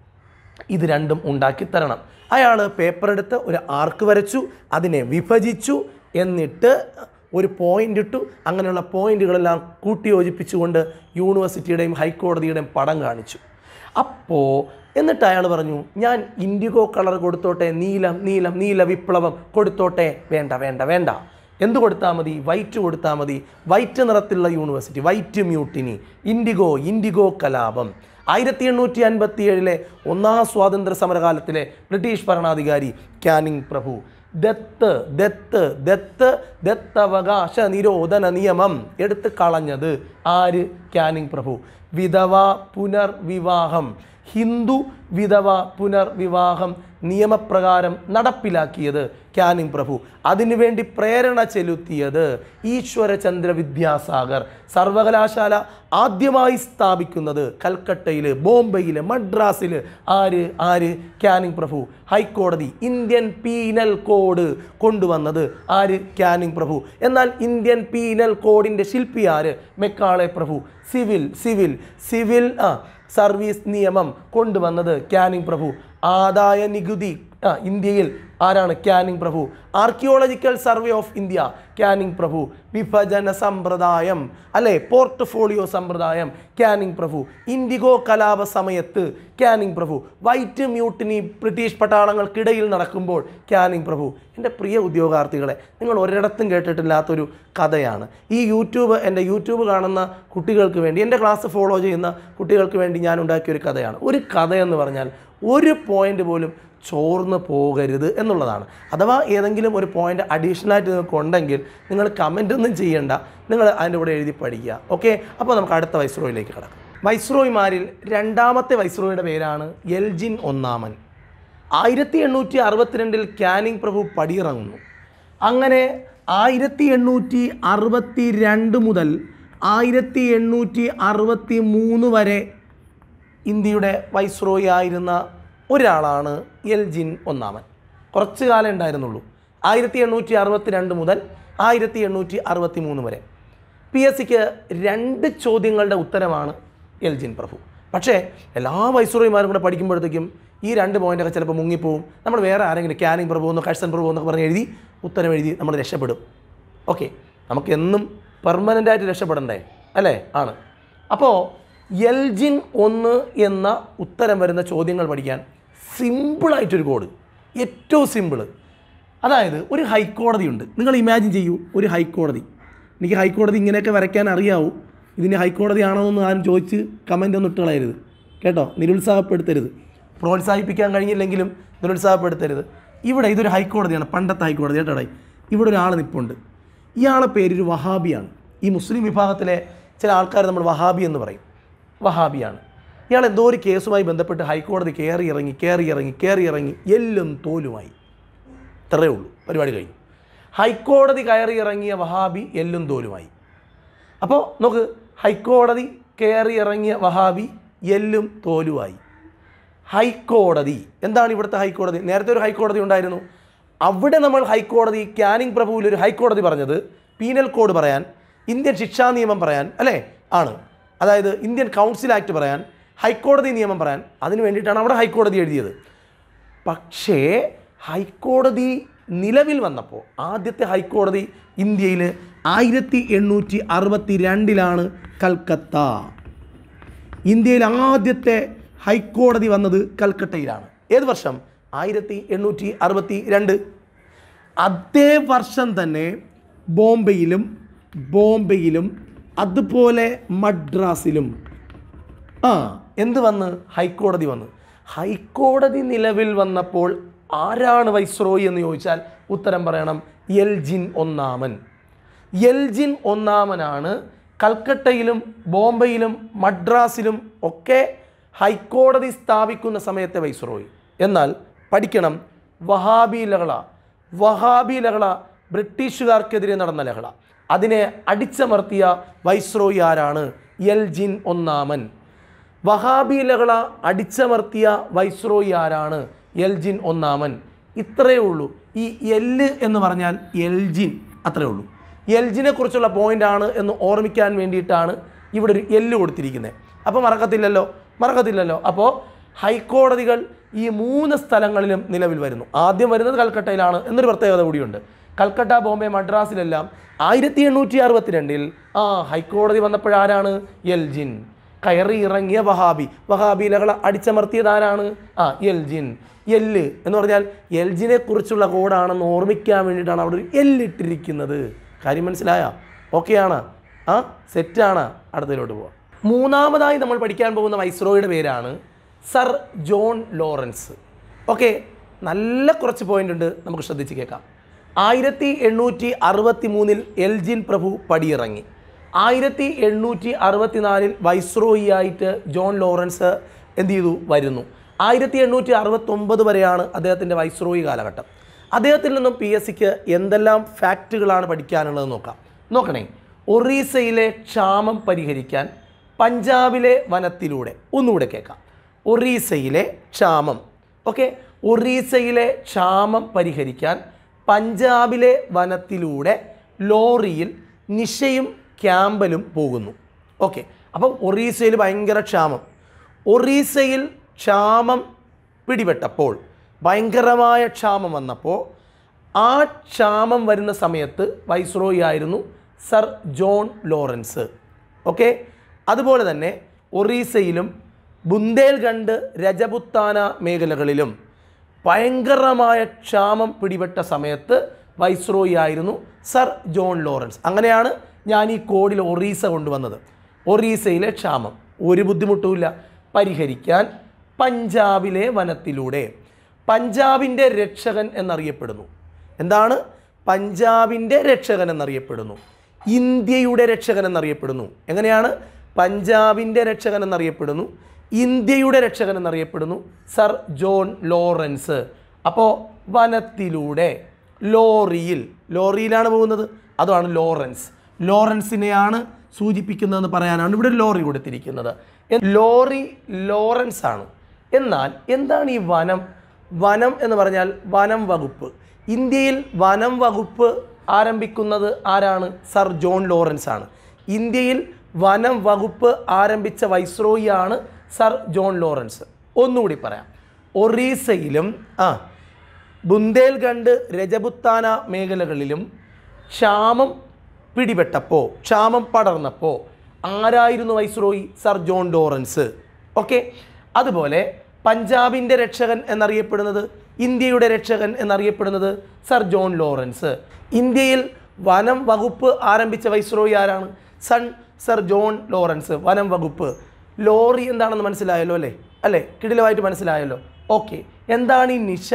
ഇത് രണ്ടും ഉണ്ടാക്കി തരണം അയാൾ പേപ്പർ എടുത്ത് ഒരു ആർക്ക് വരച്ചു അതിനെ വിഭജിച്ചു എന്നിട്ട് ഒരു പോയിന്റ് ഇട്ടു അങ്ങനെയുള്ള പോയിന്റുകളെല്ലാം കൂട്ടി യോജിപ്പിച്ചുകൊണ്ട് യൂണിവേഴ്സിറ്റിയുടെയും ഹൈക്കോടതിയുടെയും പടം കാണിച്ചു അപ്പോൾ എന്നിട്ട് അയാൾ പറഞ്ഞു ഞാൻ ഇൻഡിഗോ കളർ കൊടുത്തോട്ടെ നീലം നീലം നീല വിപ്ലവം കൊടുത്തോട്ടെ വേണ്ട വേണ്ട വേണ്ട എന്ത് കൊടുത്താൽ മതി വൈറ്റ് കൊടുത്താൽ മതി വൈറ്റ് നിറത്തിലുള്ള university white mutiny indigo indigo കലാപം ആയിരത്തി എണ്ണൂറ്റി അൻപത്തി ഏഴിലെ ഒന്നാം സ്വാതന്ത്ര്യ സമരകാലത്തിലെ ബ്രിട്ടീഷ് ഭരണാധികാരി ക്യാനിങ് പ്രഭു ദത്ത് ദത്ത് ദത്ത് ദത്തവകാശ നിരോധന നിയമം എടുത്ത് കളഞ്ഞത് ആര് ക്യാനിങ് പ്രഭു വിധവ പുനർവിവാഹം ഹിന്ദു വിധവ പുനർവിവാഹം നിയമപ്രകാരം നടപ്പിലാക്കിയത് ക്യാനിങ് പ്രഭു അതിനുവേണ്ടി പ്രേരണ ചെലുത്തിയത് ഈശ്വരചന്ദ്ര വിദ്യാസാഗർ സർവകലാശാല ആദ്യമായി സ്ഥാപിക്കുന്നത് കൽക്കട്ടയിൽ ബോംബെയിൽ മദ്രാസിൽ ആര് ആര് ക്യാനിങ് പ്രഭു ഹൈക്കോടതി ഇന്ത്യൻ പീനൽ കോഡ് കൊണ്ടുവന്നത് ആര് ക്യാനിങ് പ്രഭു എന്നാൽ ഇന്ത്യൻ പീനൽ കോഡിൻ്റെ ശില്പി ആര് മെക്കാളെ പ്രഭു സിവിൽ സിവിൽ സിവിൽ ആ സർവീസ് നിയമം കൊണ്ടുവന്നത് ക്യാനിങ് പ്രഭു ആദായ നികുതി ആ ഇന്ത്യയിൽ ആരാണ് ക്യാനിങ് പ്രഭു archaeological survey of India Canning പ്രഭു വിഭജന സമ്പ്രദായം അല്ലെ പോർട്ട്ഫോളിയോ സമ്പ്രദായം ക്യാനിങ് പ്രഭു ഇൻഡിഗോ കലാപ സമയത്ത് ക്യാനിങ് പ്രഭു വൈറ്റ് മ്യൂട്ടിനി ബ്രിട്ടീഷ് പട്ടാളങ്ങൾക്കിടയിൽ നടക്കുമ്പോൾ ക്യാനിങ് പ്രഭു എൻ്റെ പ്രിയ ഉദ്യോഗാർത്ഥികളെ നിങ്ങൾ ഒരിടത്തും കേട്ടിട്ടില്ലാത്തൊരു കഥയാണ് ഈ യൂട്യൂബ് എൻ്റെ യൂട്യൂബ് കാണുന്ന കുട്ടികൾക്ക് വേണ്ടി എൻ്റെ ക്ലാസ് ഫോളോ ചെയ്യുന്ന കുട്ടികൾക്ക് വേണ്ടി ഞാൻ ഉണ്ടാക്കിയ ഒരു കഥയാണ് ഒരു കഥയെന്ന് പറഞ്ഞാൽ ഒരു പോയിന്റ് പോലും ചോർന്ന് പോകരുത് എന്നുള്ളതാണ് അഥവാ ഏതെങ്കിലും ഒരു പോയിന്റ് അഡീഷണലായിട്ട് നിങ്ങൾക്ക് ഉണ്ടെങ്കിൽ നിങ്ങൾ കമൻ്റ് ഒന്നും ചെയ്യണ്ട നിങ്ങൾ അതിൻ്റെ കൂടെ എഴുതി പഠിക്കുക ഓക്കെ അപ്പോൾ നമുക്ക് അടുത്ത വൈസ്രോയിലേക്ക് കിടക്കാം വൈസ്രോയിമാരിൽ രണ്ടാമത്തെ വൈസ്രോയുടെ പേരാണ് എൽജിൻ ഒന്നാമൻ ആയിരത്തി എണ്ണൂറ്റി അറുപത്തിരണ്ടിൽ ക്യാനിങ് പ്രഭു പടിയിറങ്ങുന്നു അങ്ങനെ ആയിരത്തി എണ്ണൂറ്റി അറുപത്തി രണ്ട് മുതൽ ആയിരത്തി എണ്ണൂറ്റി അറുപത്തി മൂന്ന് വരെ ഇന്ത്യയുടെ വൈസ്രോയി ആയിരുന്ന ഒരാളാണ് എൽജിൻ ഒന്നാമൻ കുറച്ച് കാലം ഉണ്ടായിരുന്നുള്ളൂ ആയിരത്തി എണ്ണൂറ്റി അറുപത്തി രണ്ട് മുതൽ ആയിരത്തി എണ്ണൂറ്റി അറുപത്തി മൂന്ന് വരെ പി എസ് സിക്ക് രണ്ട് ചോദ്യങ്ങളുടെ ഉത്തരമാണ് എൽജിൻ പ്രഭു പക്ഷേ എല്ലാ വൈസ്രോയിമാരും കൂടെ പഠിക്കുമ്പോഴത്തേക്കും ഈ രണ്ട് പോയിൻ്റൊക്കെ ചിലപ്പോൾ മുങ്ങിപ്പോവും നമ്മൾ വേറെ ആരെങ്കിലും ക്യാനിങ് പ്രഭു എന്നോ കഴ്സൺ പ്രഭു എന്നൊക്കെ പറഞ്ഞ് എഴുതി ഉത്തരം എഴുതി നമ്മൾ രക്ഷപ്പെടും ഓക്കെ നമുക്ക് എന്നും പെർമനൻ്റ് ആയിട്ട് രക്ഷപ്പെടണ്ടേ അല്ലേ ആണ് അപ്പോൾ എൽജിൻ ഒന്ന് എന്ന ഉത്തരം വരുന്ന ചോദ്യങ്ങൾ പഠിക്കാൻ സിമ്പിളായിട്ടൊരു കോഡ് ഏറ്റവും സിമ്പിൾ അതായത് ഒരു ഹൈക്കോടതി ഉണ്ട് നിങ്ങൾ ഇമാജിൻ ചെയ്യൂ ഒരു ഹൈക്കോടതി എനിക്ക് ഹൈക്കോടതി ഇങ്ങനെയൊക്കെ വരയ്ക്കാൻ അറിയാവൂ ഇതിന് ഹൈക്കോടതി ആണോ എന്ന് ആരും ചോദിച്ച് കമൻ്റ് ഒന്നും ഇട്ട് കളയരുത് കേട്ടോ നിരുത്സാഹപ്പെടുത്തരുത് പ്രോത്സാഹിപ്പിക്കാൻ കഴിഞ്ഞില്ലെങ്കിലും നിരുത്സാഹപ്പെടുത്തരുത് ഇവിടെ ഇതൊരു ഹൈക്കോടതിയാണ് പണ്ടത്തെ ഹൈക്കോടതി കേട്ടോ ഇവിടെ ഒരാൾ നിൽപ്പുണ്ട് ഇയാളെ പേരൊരു വഹാബിയാണ് ഈ മുസ്ലിം വിഭാഗത്തിലെ ചില ആൾക്കാർ നമ്മൾ വഹാബി എന്ന് പറയും വഹാബിയാണ് ഇയാൾ എന്തോ ഒരു കേസുമായി ബന്ധപ്പെട്ട് ഹൈക്കോടതി കയറി ഇറങ്ങി കയറി ഇറങ്ങി കയറി ഇറങ്ങി എല്ലും തോലുമായി ഇത്രയേ ഉള്ളൂ പരിപാടി കഴിഞ്ഞു ഹൈക്കോടതി കയറി ഇറങ്ങിയ വഹാബി എല്ലും തോലുമായി അപ്പോൾ നോക്ക് ഹൈക്കോടതി കയറി ഇറങ്ങിയ വഹാബി എല്ലും തോലുമായി ഹൈക്കോടതി എന്താണ് ഇവിടുത്തെ ഹൈക്കോടതി നേരത്തെ ഒരു ഹൈക്കോടതി ഉണ്ടായിരുന്നു അവിടെ നമ്മൾ ഹൈക്കോടതി ക്യാനിങ് പ്രഭുവിൽ ഒരു ഹൈക്കോടതി പറഞ്ഞത് പീനൽ കോഡ് പറയാൻ ഇന്ത്യൻ ശിക്ഷാ നിയമം പറയാൻ അല്ലേ ആണ് അതായത് ഇന്ത്യൻ കൗൺസിൽ ആക്ട് പറയാൻ ഹൈക്കോടതി നിയമം പറയാൻ അതിന് വേണ്ടിയിട്ടാണ് അവിടെ ഹൈക്കോടതി എഴുതിയത് പക്ഷേ ഹൈക്കോടതി നിലവിൽ വന്നപ്പോൾ ആദ്യത്തെ ഹൈക്കോടതി ഇന്ത്യയിൽ ആയിരത്തി എണ്ണൂറ്റി അറുപത്തി രണ്ടിലാണ് കൽക്കത്ത ഇന്ത്യയിൽ ആദ്യത്തെ ഹൈക്കോടതി വന്നത് കൽക്കട്ടയിലാണ് ഏത് വർഷം ആയിരത്തി എണ്ണൂറ്റി അറുപത്തി രണ്ട് അതേ വർഷം തന്നെ ബോംബെയിലും ബോംബെയിലും അതുപോലെ മദ്രാസിലും ആ എന്ത് വന്ന് ഹൈക്കോടതി വന്ന് ഹൈക്കോടതി നിലവിൽ വന്നപ്പോൾ ആരാണ് വൈസ്രോയി എന്ന് ചോദിച്ചാൽ ഉത്തരം പറയണം എൽജിൻ ഒന്നാമൻ എൽജിൻ ഒന്നാമനാണ് കൽക്കട്ടയിലും ബോംബെയിലും മദ്രാസിലും ഒക്കെ ഹൈക്കോടതി സ്ഥാപിക്കുന്ന സമയത്തെ വൈസ്രോയി എന്നാൽ പഠിക്കണം വഹാബി ലഹള വഹാബി ലഹള ബ്രിട്ടീഷുകാർക്കെതിരെ നടന്ന ലഹള അതിനെ അടിച്ചമർത്തിയ വൈസ്രോയി ആരാണ് എൽജിൻ ഒന്നാമൻ വഹാബി ലഹള അടിച്ചമർത്തിയ വൈസ്രോയി ആരാണ് എൽജിൻ ഒന്നാമൻ ഇത്രയേ ഉള്ളൂ ഈ എല്ല് എന്ന് പറഞ്ഞാൽ എൽജിൻ അത്രയേ ഉള്ളൂ എൽജിനെ കുറിച്ചുള്ള പോയിന്റ് ആണ് എന്ന് ഓർമ്മിക്കാൻ വേണ്ടിയിട്ടാണ് ഇവിടെ ഒരു എല്ല് കൊടുത്തിരിക്കുന്നത് അപ്പോൾ മറക്കത്തില്ലല്ലോ മറക്കത്തില്ലല്ലോ അപ്പോൾ ഹൈക്കോടതികൾ ഈ മൂന്ന് സ്ഥലങ്ങളിലും നിലവിൽ വരുന്നു ആദ്യം വരുന്നത് കൽക്കട്ടയിലാണ് എന്നൊരു പ്രത്യേകത കൂടിയുണ്ട് കൽക്കട്ട ബോംബെ മദ്രാസിലെല്ലാം ആയിരത്തി എണ്ണൂറ്റി അറുപത്തിരണ്ടിൽ ആ ഹൈക്കോടതി വന്നപ്പോഴാരാണ് എൽജിൻ കയറി ഇറങ്ങിയ വഹാബി വഹാബി ലഹള അടിച്ചമർത്തിയത് ആരാണ് ആ എൽജിൻ എല്ല് എന്ന് പറഞ്ഞാൽ എൽജിനെ കുറിച്ചുള്ള കോഡാണെന്ന് ഓർമ്മിക്കാൻ വേണ്ടിയിട്ടാണ് അവിടെ ഒരു എല്ലിട്ടിരിക്കുന്നത് കാര്യം മനസ്സിലായ ഓക്കെയാണ് ആ സെറ്റാണ് അടുത്തതിലോട്ട് പോവാം മൂന്നാമതായി നമ്മൾ പഠിക്കാൻ പോകുന്ന വൈസ്രോയുടെ പേരാണ് സർ ജോൺ ലോറൻസ് ഓക്കെ നല്ല കുറച്ച് പോയിന്റ് ഉണ്ട് നമുക്ക് ശ്രദ്ധിച്ച് കേൾക്കാം ആയിരത്തി എണ്ണൂറ്റി അറുപത്തി മൂന്നിൽ എൽജിൻ പ്രഭു പടിയിറങ്ങി ആയിരത്തി എണ്ണൂറ്റി അറുപത്തിനാലിൽ വൈസ്രോയി ആയിട്ട് ജോൺ ലോറൻസ് എന്ത് ചെയ്തു വരുന്നു ആയിരത്തി എണ്ണൂറ്റി അറുപത്തൊമ്പത് വരെയാണ് അദ്ദേഹത്തിൻ്റെ വൈസ്രോയി കാലഘട്ടം അദ്ദേഹത്തിൽ നിന്നും പി എസ് സിക്ക് എന്തെല്ലാം ഫാക്റ്റുകളാണ് പഠിക്കാനുള്ളത് നോക്കാം നോക്കണേ ഒറീസയിലെ ക്ഷാമം പരിഹരിക്കാൻ പഞ്ചാബിലെ വനത്തിലൂടെ ഒന്നുകൂടെ കേൾക്കാം ഒറീസയിലെ ക്ഷാമം ഓക്കെ ഒറീസയിലെ ക്ഷാമം പരിഹരിക്കാൻ പഞ്ചാബിലെ വനത്തിലൂടെ ലോറിയിൽ നിഷയും ക്യാമ്പലും പോകുന്നു ഓക്കെ അപ്പം ഒറീസയിൽ ഭയങ്കര ക്ഷാമം ഒറീസയിൽ ക്ഷാമം പിടിപെട്ടപ്പോൾ ഭയങ്കരമായ ക്ഷാമം വന്നപ്പോൾ ആ ക്ഷാമം വരുന്ന സമയത്ത് വൈസ്രോയി ആയിരുന്നു സർ ജോൺ ലോറൻസ് ഓക്കെ അതുപോലെ തന്നെ ഒറീസയിലും ബുന്ദേൽഖണ്ഡ് രജപുത്താന മേഖലകളിലും ഭയങ്കരമായ ക്ഷാമം പിടിപെട്ട സമയത്ത് വൈസ്രോയി ആയിരുന്നു സർ ജോൺ ലോറൻസ് അങ്ങനെയാണ് ഞാൻ ഈ കോഡിൽ ഒറീസ കൊണ്ടുവന്നത് ഒറീസയിലെ ക്ഷാമം ഒരു ബുദ്ധിമുട്ടുമില്ല പരിഹരിക്കാൻ പഞ്ചാബിലെ വനത്തിലൂടെ പഞ്ചാബിൻ്റെ രക്ഷകൻ എന്നറിയപ്പെടുന്നു എന്താണ് പഞ്ചാബിൻ്റെ രക്ഷകൻ എന്നറിയപ്പെടുന്നു ഇന്ത്യയുടെ രക്ഷകൻ എന്നറിയപ്പെടുന്നു എങ്ങനെയാണ് പഞ്ചാബിൻ്റെ രക്ഷകൻ എന്നറിയപ്പെടുന്നു ഇന്ത്യയുടെ രക്ഷകൻ എന്നറിയപ്പെടുന്നു സർ ജോൺ ലോറൻസ് അപ്പോൾ വനത്തിലൂടെ ലോറിയിൽ ലോറിയിലാണ് പോകുന്നത് അതാണ് ലോറൻസ് ലോറൻസിനെയാണ് സൂചിപ്പിക്കുന്നതെന്ന് പറയാനാണ് ഇവിടെ ഒരു ലോറി കൊടുത്തിരിക്കുന്നത് എ- ലോറി ലോറൻസ് ആണ് എന്നാൽ എന്താണ് ഈ വനം വനം എന്ന് പറഞ്ഞാൽ വനം വകുപ്പ് ഇന്ത്യയിൽ വനം വകുപ്പ് ആരംഭിക്കുന്നത് ആരാണ് സർ ജോൺ ലോറൻസ് ആണ് ഇന്ത്യയിൽ വനം വകുപ്പ് ആരംഭിച്ച വൈസ്രോയി ആണ് സർ ജോൺ ലോറൻസ് ഒന്നുകൂടി പറയാം ഒറീസയിലും ആ ബുന്ദേൽഖണ്ഡ് രജപുത്താന മേഖലകളിലും ക്ഷാമം പിടിപെട്ടപ്പോൾ ക്ഷാമം പടർന്നപ്പോൾ ആരായിരുന്നു viceroy sir John Lawrence okay അതുപോലെ പഞ്ചാബിൻ്റെ രക്ഷകൻ എന്നറിയപ്പെടുന്നത് ഇന്ത്യയുടെ രക്ഷകൻ എന്നറിയപ്പെടുന്നത് സർ ജോൺ ലോറൻസ് ഇന്ത്യയിൽ വനം വകുപ്പ് ആരംഭിച്ച വൈസ്രോയി ആരാണ് സൺ സർ ജോൺ ലോറൻസ് വനം വകുപ്പ് ലോറി എന്താണെന്ന് മനസ്സിലായല്ലോ അല്ലേ അല്ലേ കിടിലമായിട്ട് മനസ്സിലായല്ലോ ഓക്കെ എന്താണ് ഈ നിശ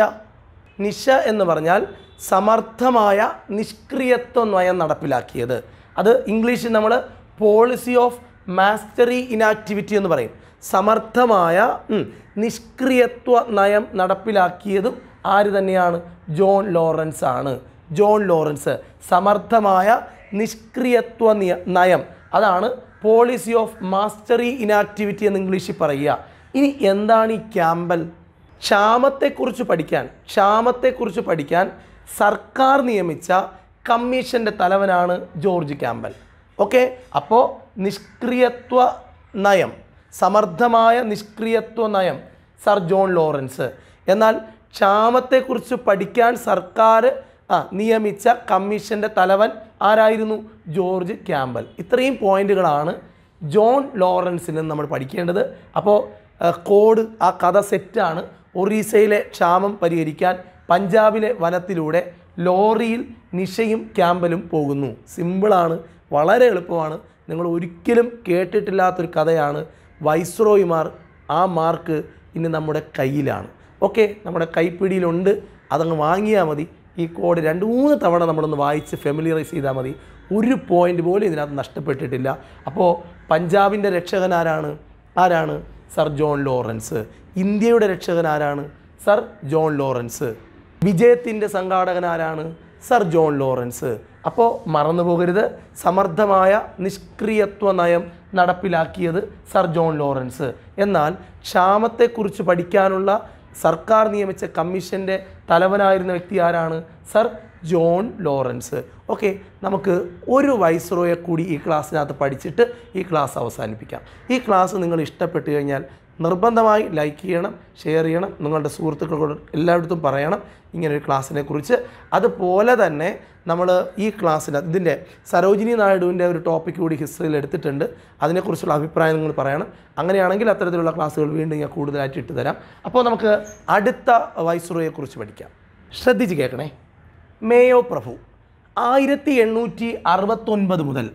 നിശ എന്ന് പറഞ്ഞാൽ സമർത്ഥമായ നിഷ്ക്രിയത്വ നയം നടപ്പിലാക്കിയത് അത് ഇംഗ്ലീഷിൽ നമ്മൾ പോളിസി ഓഫ് മാസ്റ്ററി ഇനാക്ടിവിറ്റി എന്ന് പറയും സമർത്ഥമായ ഉം, നിഷ്ക്രിയത്വ നയം നടപ്പിലാക്കിയതും ആര് തന്നെയാണ് ജോൺ ലോറൻസ് ആണ് ജോൺ ലോറൻസ് സമർത്ഥമായ നിഷ്ക്രിയത്വ നിയ നയം അതാണ് പോളിസി ഓഫ് മാസ്റ്ററി ഇനാക്ടിവിറ്റി എന്ന് ഇംഗ്ലീഷിൽ പറയുക ഇനി എന്താണ് ഈ ക്യാമ്പൽ ക്ഷാമത്തെക്കുറിച്ച് പഠിക്കാൻ ക്ഷാമത്തെക്കുറിച്ച് പഠിക്കാൻ സർക്കാർ നിയമിച്ച കമ്മീഷൻ്റെ തലവനാണ് ജോർജ് ക്യാമ്പൽ ഓക്കെ അപ്പോൾ നിഷ്ക്രിയത്വ നയം സമർത്ഥമായ നിഷ്ക്രിയത്വ നയം സർ ജോൺ ലോറൻസ് എന്നാൽ ക്ഷാമത്തെക്കുറിച്ച് പഠിക്കാൻ സർക്കാർ ആ നിയമിച്ച കമ്മീഷൻ്റെ തലവൻ ആരായിരുന്നു ജോർജ് ക്യാമ്പൽ ഇത്രയും പോയിന്റുകളാണ് ജോൺ ലോറൻസിൽ നിന്ന് നമ്മൾ പഠിക്കേണ്ടത് അപ്പോൾ കോഡ് ആ കഥ സെറ്റാണ് ഒറീസയിലെ ക്ഷാമം പരിഹരിക്കാൻ പഞ്ചാബിലെ വനത്തിലൂടെ ലോറിയിൽ നിഷയും ക്യാമ്പലും പോകുന്നു സിമ്പിളാണ് വളരെ എളുപ്പമാണ് നിങ്ങൾ ഒരിക്കലും കേട്ടിട്ടില്ലാത്തൊരു കഥയാണ് വൈസ്രോയിമാർ ആ മാർക്ക് ഇനി നമ്മുടെ കയ്യിലാണ് ഓക്കെ നമ്മുടെ കൈപ്പിടിയിലുണ്ട് അതങ്ങ് വാങ്ങിയാൽ മതി ഈ കോഡ് രണ്ട് മൂന്ന് തവണ നമ്മളൊന്ന് വായിച്ച് ഫെമിലിയറൈസ് ചെയ്താൽ മതി ഒരു പോയിന്റ് പോലും ഇതിനകത്ത് നഷ്ടപ്പെട്ടിട്ടില്ല അപ്പോൾ പഞ്ചാബിൻ്റെ രക്ഷകൻ ആരാണ് ആരാണ് സർ ജോൺ ലോറൻസ് ഇന്ത്യയുടെ രക്ഷകൻ ആരാണ് സർ ജോൺ ലോറൻസ് വിജയത്തിൻ്റെ സംഘാടകൻ ആരാണ് സർ ജോൺ ലോറൻസ് അപ്പോൾ മറന്നു പോകരുത് സമർത്ഥമായ നിഷ്ക്രിയത്വ നയം നടപ്പിലാക്കിയത് സർ ജോൺ ലോറൻസ് എന്നാൽ ക്ഷാമത്തെക്കുറിച്ച് പഠിക്കാനുള്ള സർക്കാർ നിയമിച്ച കമ്മീഷൻ്റെ തലവനായിരുന്ന വ്യക്തി ആരാണ് സർ ജോൺ ലോറൻസ് ഓക്കെ നമുക്ക് ഒരു വൈസ്രോയെ കൂടി ഈ ക്ലാസ്സിനകത്ത് പഠിച്ചിട്ട് ഈ ക്ലാസ് അവസാനിപ്പിക്കാം ഈ ക്ലാസ് നിങ്ങൾ ഇഷ്ടപ്പെട്ടു കഴിഞ്ഞാൽ നിർബന്ധമായി ലൈക്ക് ചെയ്യണം ഷെയർ ചെയ്യണം നിങ്ങളുടെ സുഹൃത്തുക്കളോട് എല്ലായിടത്തും പറയണം ഇങ്ങനെ ഒരു ക്ലാസ്സിനെ കുറിച്ച് അതുപോലെ തന്നെ നമ്മൾ ഈ ക്ലാസ്സിൽ ഇതിൻ്റെ സരോജിനി നായിഡുവിൻ്റെ ഒരു ടോപ്പിക് കൂടി ഹിസ്റ്ററിയിൽ എടുത്തിട്ടുണ്ട് അതിനെക്കുറിച്ചുള്ള അഭിപ്രായം നിങ്ങൾ പറയണം അങ്ങനെയാണെങ്കിൽ അത്തരത്തിലുള്ള ക്ലാസ്സുകൾ വീണ്ടും ഞാൻ കൂടുതലായിട്ട് ഇട്ട് തരാം അപ്പോൾ നമുക്ക് അടുത്ത വൈസ്രോയെക്കുറിച്ച് പഠിക്കാം ശ്രദ്ധിച്ച് കേൾക്കണേ മേയോ പ്രഭു ആയിരത്തി എണ്ണൂറ്റി അറുപത്തൊൻപത് മുതൽ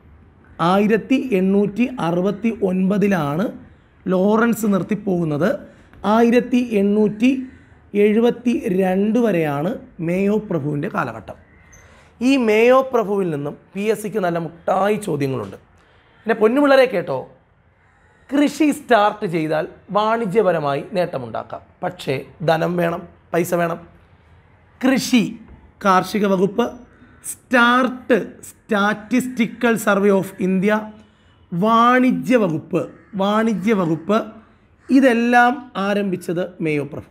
ആയിരത്തി എണ്ണൂറ്റി അറുപത്തി ഒൻപതിലാണ് ലോറൻസ് നിർത്തിപ്പോകുന്നത് ആയിരത്തി എണ്ണൂറ്റി എഴുപത്തി രണ്ട് വരെയാണ് മേയോ പ്രഭുവിൻ്റെ കാലഘട്ടം ഈ മേയോ പ്രഭുവിൽ നിന്നും പി എസ് സിക്ക് നല്ല മുട്ടായി ചോദ്യങ്ങളുണ്ട് പിന്നെ പൊന്നുപിള്ളരെ കേട്ടോ കൃഷി സ്റ്റാർട്ട് ചെയ്താൽ വാണിജ്യപരമായി നേട്ടമുണ്ടാക്കാം പക്ഷേ ധനം വേണം പൈസ വേണം കൃഷി കാർഷിക വകുപ്പ് start statistical survey of India വാണിജ്യ വകുപ്പ് വാണിജ്യ വകുപ്പ് ഇതെല്ലാം ആരംഭിച്ചത് മേയോ പ്രഭു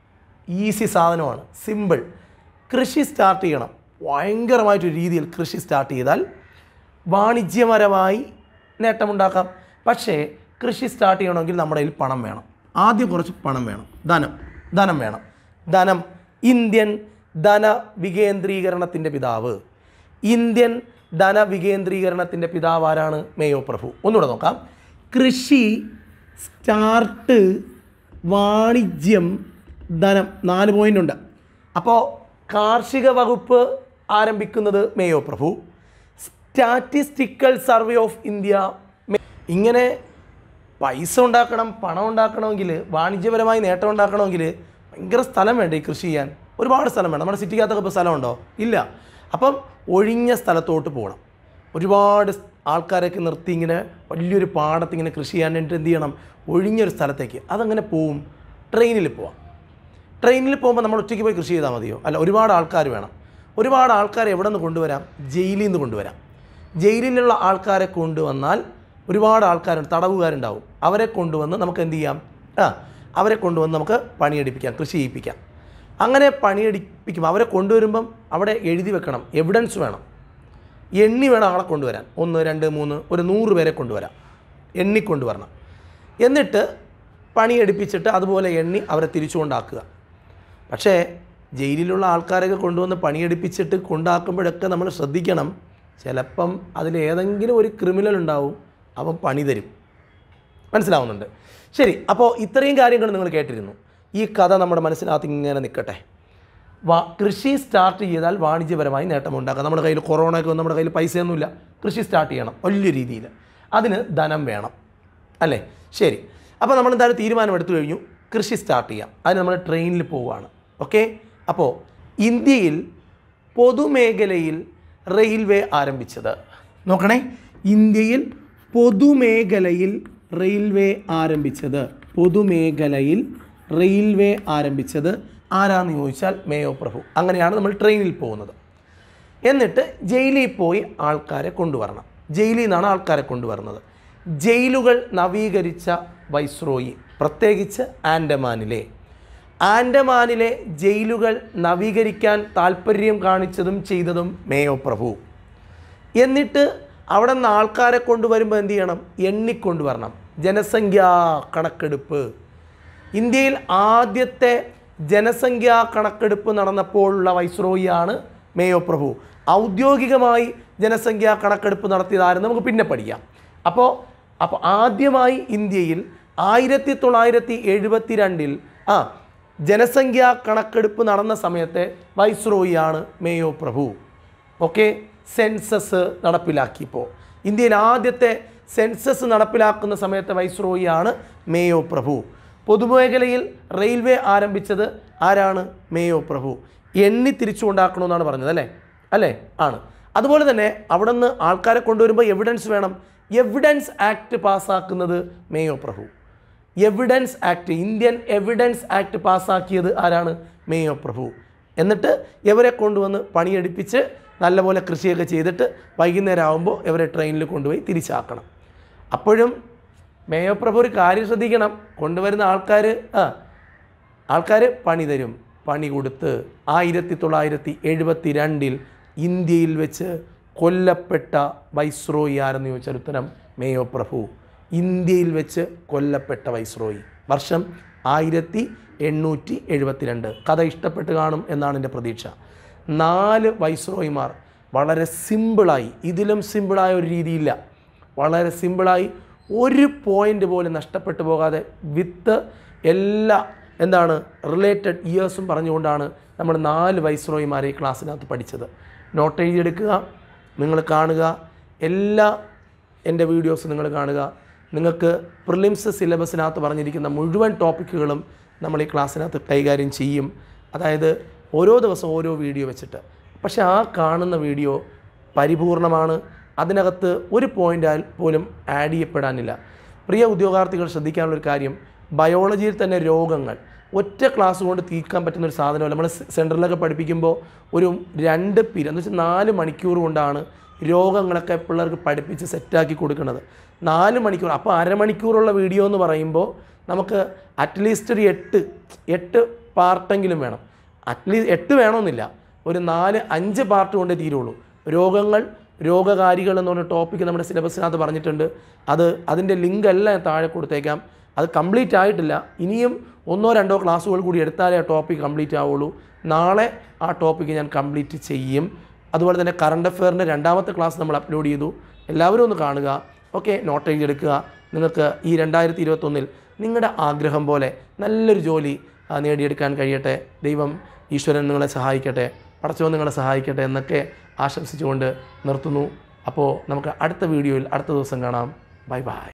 ഈസി സാധനമാണ് സിമ്പിൾ കൃഷി സ്റ്റാർട്ട് ചെയ്യണം ഭയങ്കരമായിട്ടൊരു രീതിയിൽ കൃഷി സ്റ്റാർട്ട് ചെയ്താൽ വാണിജ്യപരമായി നേട്ടമുണ്ടാക്കാം പക്ഷേ കൃഷി സ്റ്റാർട്ട് ചെയ്യണമെങ്കിൽ നമ്മുടെ കയ്യിൽ പണം വേണം ആദ്യം കുറച്ച് പണം വേണം ധനം ധനം വേണം ധനം ഇന്ത്യൻ ധന വികേന്ദ്രീകരണത്തിൻ്റെ പിതാവ് ഇന്ത്യൻ ധന വികേന്ദ്രീകരണത്തിൻ്റെ പിതാവ് ആരാണ് മേയോ പ്രഭു ഒന്നുകൂടെ നോക്കാം കൃഷി സ്റ്റാർട്ട് വാണിജ്യം ധനം നാല് പോയിൻ്റ് ഉണ്ട് അപ്പോൾ കാർഷിക വകുപ്പ് ആരംഭിക്കുന്നത് മേയോ പ്രഭു സ്റ്റാറ്റിസ്റ്റിക്കൽ സർവേ ഓഫ് ഇന്ത്യ മേ- ഇങ്ങനെ പൈസ ഉണ്ടാക്കണം പണം ഉണ്ടാക്കണമെങ്കിൽ വാണിജ്യപരമായി നേട്ടം ഉണ്ടാക്കണമെങ്കിൽ ഭയങ്കര സ്ഥലം വേണ്ടേ ഈ കൃഷി ചെയ്യാൻ ഒരുപാട് സ്ഥലം വേണം നമ്മുടെ സിറ്റിക്കകത്തൊക്കെ ഇപ്പോൾ സ്ഥലമുണ്ടോ ഇല്ല അപ്പം ഒഴിഞ്ഞ സ്ഥലത്തോട്ട് പോകണം ഒരുപാട് സ് ആൾക്കാരൊക്കെ നിർത്തി ഇങ്ങനെ വലിയൊരു പാടത്ത് ഇങ്ങനെ കൃഷി ചെയ്യാൻ വേണ്ടിയിട്ട് എന്ത് ചെയ്യണം ഒഴിഞ്ഞൊരു സ്ഥലത്തേക്ക് അതങ്ങനെ പോവും ട്രെയിനിൽ പോവാം ട്രെയിനിൽ പോകുമ്പോൾ നമ്മൾ ഒറ്റയ്ക്ക് പോയി കൃഷി ചെയ്താൽ മതിയോ അല്ല ഒരുപാട് ആൾക്കാർ വേണം ഒരുപാട് ആൾക്കാരെ എവിടെ നിന്ന് കൊണ്ടുവരാം ജയിലിൽ നിന്ന് കൊണ്ടുവരാം ജയിലിലുള്ള ആൾക്കാരെ കൊണ്ടുവന്നാൽ ഒരുപാട് ആൾക്കാരുണ്ട് തടവുകാരുണ്ടാവും അവരെ കൊണ്ടുവന്ന് നമുക്ക് എന്ത് ചെയ്യാം ആ അവരെ കൊണ്ടുവന്ന് നമുക്ക് പണിയെടുപ്പിക്കാം കൃഷി ചെയ്യിപ്പിക്കാം അങ്ങനെ പണിയെടുപ്പിക്കും അവരെ കൊണ്ടുവരുമ്പം അവിടെ എഴുതി വെക്കണം എവിഡൻസ് വേണം എണ്ണി വേണം ആളെ കൊണ്ടുവരാൻ ഒന്ന് രണ്ട് മൂന്ന് ഒരു നൂറ് പേരെ കൊണ്ടുവരാം എണ്ണി കൊണ്ടുവരണം എന്നിട്ട് പണിയെടുപ്പിച്ചിട്ട് അതുപോലെ എണ്ണി അവരെ തിരിച്ചുകൊണ്ടാക്കുക പക്ഷേ ജയിലിലുള്ള ആൾക്കാരൊക്കെ കൊണ്ടുവന്ന് പണിയെടുപ്പിച്ചിട്ട് കൊണ്ടാക്കുമ്പോഴൊക്കെ നമ്മൾ ശ്രദ്ധിക്കണം ചിലപ്പം അതിലേതെങ്കിലും ഒരു ക്രിമിനൽ ഉണ്ടാവും അവൻ പണി തരും മനസ്സിലാവുന്നുണ്ട് ശരി അപ്പോൾ ഇത്രയും കാര്യങ്ങൾ നിങ്ങൾ കേട്ടിരുന്നു ഈ കഥ നമ്മുടെ മനസ്സിനകത്ത് ഇങ്ങനെ നിൽക്കട്ടെ വാ കൃഷി സ്റ്റാർട്ട് ചെയ്താൽ വാണിജ്യപരമായി നേട്ടമുണ്ടാക്കാം നമ്മുടെ കയ്യിൽ കൊറോണയൊക്കെ വന്ന് നമ്മുടെ കയ്യിൽ പൈസയൊന്നുമില്ല കൃഷി സ്റ്റാർട്ട് ചെയ്യണം വലിയ രീതിയിൽ അതിന് ധനം വേണം അല്ലേ ശരി അപ്പോൾ നമ്മൾ എന്തായാലും തീരുമാനം എടുത്തു കഴിഞ്ഞു കൃഷി സ്റ്റാർട്ട് ചെയ്യാം അതിന് നമ്മൾ ട്രെയിനിൽ പോവുകയാണ് ഓക്കെ അപ്പോൾ ഇന്ത്യയിൽ പൊതുമേഖലയിൽ റെയിൽവേ ആരംഭിച്ചത് നോക്കണേ ഇന്ത്യയിൽ പൊതുമേഖലയിൽ റെയിൽവേ ആരംഭിച്ചത് പൊതുമേഖലയിൽ റെയിൽവേ ആരംഭിച്ചത് ആരാന്ന് ചോദിച്ചാൽ മേയോ പ്രഭു അങ്ങനെയാണ് നമ്മൾ ട്രെയിനിൽ പോകുന്നത് എന്നിട്ട് ജയിലിൽ പോയി ആൾക്കാരെ കൊണ്ടുവരണം ജയിലിൽ നിന്നാണ് ആൾക്കാരെ കൊണ്ടുവരുന്നത് ജയിലുകൾ നവീകരിച്ച വൈസ്രോയി പ്രത്യേകിച്ച് ആൻഡമാനിലെ ആൻഡമാനിലെ ജയിലുകൾ നവീകരിക്കാൻ താല്പര്യം കാണിച്ചതും ചെയ്തതും മേയോ പ്രഭു എന്നിട്ട് അവിടെ നിന്ന് ആൾക്കാരെ കൊണ്ടുവരുമ്പോൾ എന്ത് ചെയ്യണം എണ്ണിക്കൊണ്ടുവരണം ജനസംഖ്യാ കണക്കെടുപ്പ് ഇന്ത്യയിൽ ആദ്യത്തെ ജനസംഖ്യാ കണക്കെടുപ്പ് നടന്നപ്പോഴുള്ള വൈസ്രോയിയാണ് മേയോ പ്രഭു ഔദ്യോഗികമായി ജനസംഖ്യാ കണക്കെടുപ്പ് നടത്തിയതാരും നമുക്ക് പിന്നെ പഠിക്കാം അപ്പോൾ അപ്പോൾ ആദ്യമായി ഇന്ത്യയിൽ ആയിരത്തി തൊള്ളായിരത്തി എഴുപത്തി രണ്ടിൽ ആ ജനസംഖ്യാ കണക്കെടുപ്പ് നടന്ന സമയത്തെ വൈസ്രോയിയാണ് മേയോ പ്രഭു ഓക്കെ സെൻസസ് നടപ്പിലാക്കിയപ്പോൾ ഇന്ത്യയിൽ ആദ്യത്തെ സെൻസസ് നടപ്പിലാക്കുന്ന സമയത്തെ വൈസ്രോയിയാണ് മേയോ പ്രഭു പൊതുമേഖലയിൽ റെയിൽവേ ആരംഭിച്ചത് ആരാണ് മേയോ പ്രഭു എണ്ണി തിരിച്ചു കൊണ്ടാക്കണമെന്നാണ് പറഞ്ഞത് അല്ലേ അല്ലേ ആണ് അതുപോലെ തന്നെ അവിടെ നിന്ന് ആൾക്കാരെ കൊണ്ടുവരുമ്പോൾ എവിഡൻസ് വേണം എവിഡൻസ് ആക്ട് പാസ്സാക്കുന്നത് മേയോ പ്രഭു evidence act Indian evidence act പാസ്സാക്കിയത് ആരാണ് മേയോ പ്രഭു എന്നിട്ട് ഇവരെ കൊണ്ടുവന്ന് പണിയെടുപ്പിച്ച് നല്ലപോലെ കൃഷിയൊക്കെ ചെയ്തിട്ട് വൈകുന്നേരം ആകുമ്പോൾ ഇവരെ ട്രെയിനിൽ കൊണ്ടുപോയി തിരിച്ചാക്കണം അപ്പോഴും മേയോ പ്രഭു ഒരു കാര്യം ശ്രദ്ധിക്കണം കൊണ്ടുവരുന്ന ആൾക്കാർ ആ ആൾക്കാർ പണി തരും പണി കൊടുത്ത് ആയിരത്തി തൊള്ളായിരത്തി എഴുപത്തി രണ്ടിൽ ഇന്ത്യയിൽ വെച്ച് കൊല്ലപ്പെട്ട വൈസ്രോയി ആരെന്ന് ചോദിച്ചാൽ ഉത്തരം മേയോ പ്രഭു ഇന്ത്യയിൽ വെച്ച് കൊല്ലപ്പെട്ട വൈസ്രോയി വർഷം ആയിരത്തി എണ്ണൂറ്റി എഴുപത്തിരണ്ട് കഥ ഇഷ്ടപ്പെട്ട് കാണും എന്നാണ് എൻ്റെ പ്രതീക്ഷ നാല് വൈസ്രോയിമാർ വളരെ സിമ്പിളായി ഇതിലും സിമ്പിളായ ഒരു രീതിയില്ല വളരെ സിമ്പിളായി ഒരു പോയിന്റ് പോലും നഷ്ടപ്പെട്ടു പോകാതെ വിത്ത് എല്ലാ എന്താണ് റിലേറ്റഡ് ഇയേഴ്സും പറഞ്ഞുകൊണ്ടാണ് നമ്മൾ നാല് വൈസ്രോയിമാരെ ഈ ക്ലാസ്സിനകത്ത് പഠിച്ചത് നോട്ട് എഴുതിയെടുക്കുക നിങ്ങൾ കാണുക എല്ലാ എൻ്റെ വീഡിയോസ് നിങ്ങൾ കാണുക നിങ്ങൾക്ക് പ്രിലിംസ് സിലബസിനകത്ത് പറഞ്ഞിരിക്കുന്ന മുഴുവൻ ടോപ്പിക്കുകളും നമ്മൾ ഈ ക്ലാസ്സിനകത്ത് കൈകാര്യം ചെയ്യും അതായത് ഓരോ ദിവസം ഓരോ വീഡിയോ വെച്ചിട്ട് പക്ഷേ ആ കാണുന്ന വീഡിയോ പരിപൂർണമാണ് അതിനകത്ത് ഒരു പോയിൻ്റ് പോലും ആഡ് ചെയ്യപ്പെടാനില്ല പ്രിയ ഉദ്യോഗാർത്ഥികൾ ശ്രദ്ധിക്കാനുള്ളൊരു കാര്യം ബയോളജിയിൽ തന്നെ രോഗങ്ങൾ ഒറ്റ ക്ലാസ് കൊണ്ട് തീർക്കാൻ പറ്റുന്ന ഒരു സാധനമല്ല നമ്മൾ സെൻറ്ററിലൊക്കെ പഠിപ്പിക്കുമ്പോൾ ഒരു രണ്ട് പീരീഡ് എന്ന് വെച്ചാൽ നാല് മണിക്കൂർ കൊണ്ടാണ് രോഗങ്ങളൊക്കെ പിള്ളേർക്ക് പഠിപ്പിച്ച് സെറ്റാക്കി കൊടുക്കുന്നത് നാല് മണിക്കൂർ അപ്പോൾ അരമണിക്കൂറുള്ള വീഡിയോ എന്ന് പറയുമ്പോൾ നമുക്ക് അറ്റ്ലീസ്റ്റ് ഒരു എട്ട് എട്ട് പാർട്ടെങ്കിലും വേണം അറ്റ്ലീസ്റ്റ് എട്ട് വേണമെന്നില്ല ഒരു നാല് അഞ്ച് പാർട്ട് കൊണ്ടേ തീരുള്ളൂ രോഗങ്ങൾ രോഗകാരികൾ എന്ന് പറഞ്ഞ ടോപ്പിക്ക് നമ്മുടെ സിലബസിനകത്ത് പറഞ്ഞിട്ടുണ്ട് അത് അതിൻ്റെ ലിങ്ക് എല്ലാം ഞാൻ താഴെ കൊടുത്തേക്കാം അത് കംപ്ലീറ്റ് ആയിട്ടില്ല ഇനിയും ഒന്നോ രണ്ടോ ക്ലാസ്സുകൾ കൂടി എടുത്താലേ ആ ടോപ്പിക് കംപ്ലീറ്റ് ആവുള്ളൂ നാളെ ആ ടോപ്പിക്ക് ഞാൻ കംപ്ലീറ്റ് ചെയ്യും അതുപോലെ തന്നെ കറണ്ട് അഫെയറിൻ്റെ രണ്ടാമത്തെ ക്ലാസ് നമ്മൾ അപ്ലോഡ് ചെയ്തു എല്ലാവരും ഒന്ന് കാണുക ഓക്കെ നോട്ട് എഴുതിയെടുക്കുക നിങ്ങൾക്ക് ഈ രണ്ടായിരത്തി ഇരുപത്തൊന്നിൽ നിങ്ങളുടെ ആഗ്രഹം പോലെ നല്ലൊരു ജോലി ആ, നേടിയെടുക്കാൻ കഴിയട്ടെ ദൈവം ഈശ്വരൻ നിങ്ങളെ സഹായിക്കട്ടെ പടച്ചവൻ നിങ്ങളെ സഹായിക്കട്ടെ എന്നൊക്കെ ആശംസിച്ചുകൊണ്ട് നിർത്തുന്നു അപ്പോൾ നമുക്ക് അടുത്ത വീഡിയോയിൽ അടുത്ത ദിവസം കാണാം ബൈ ബൈ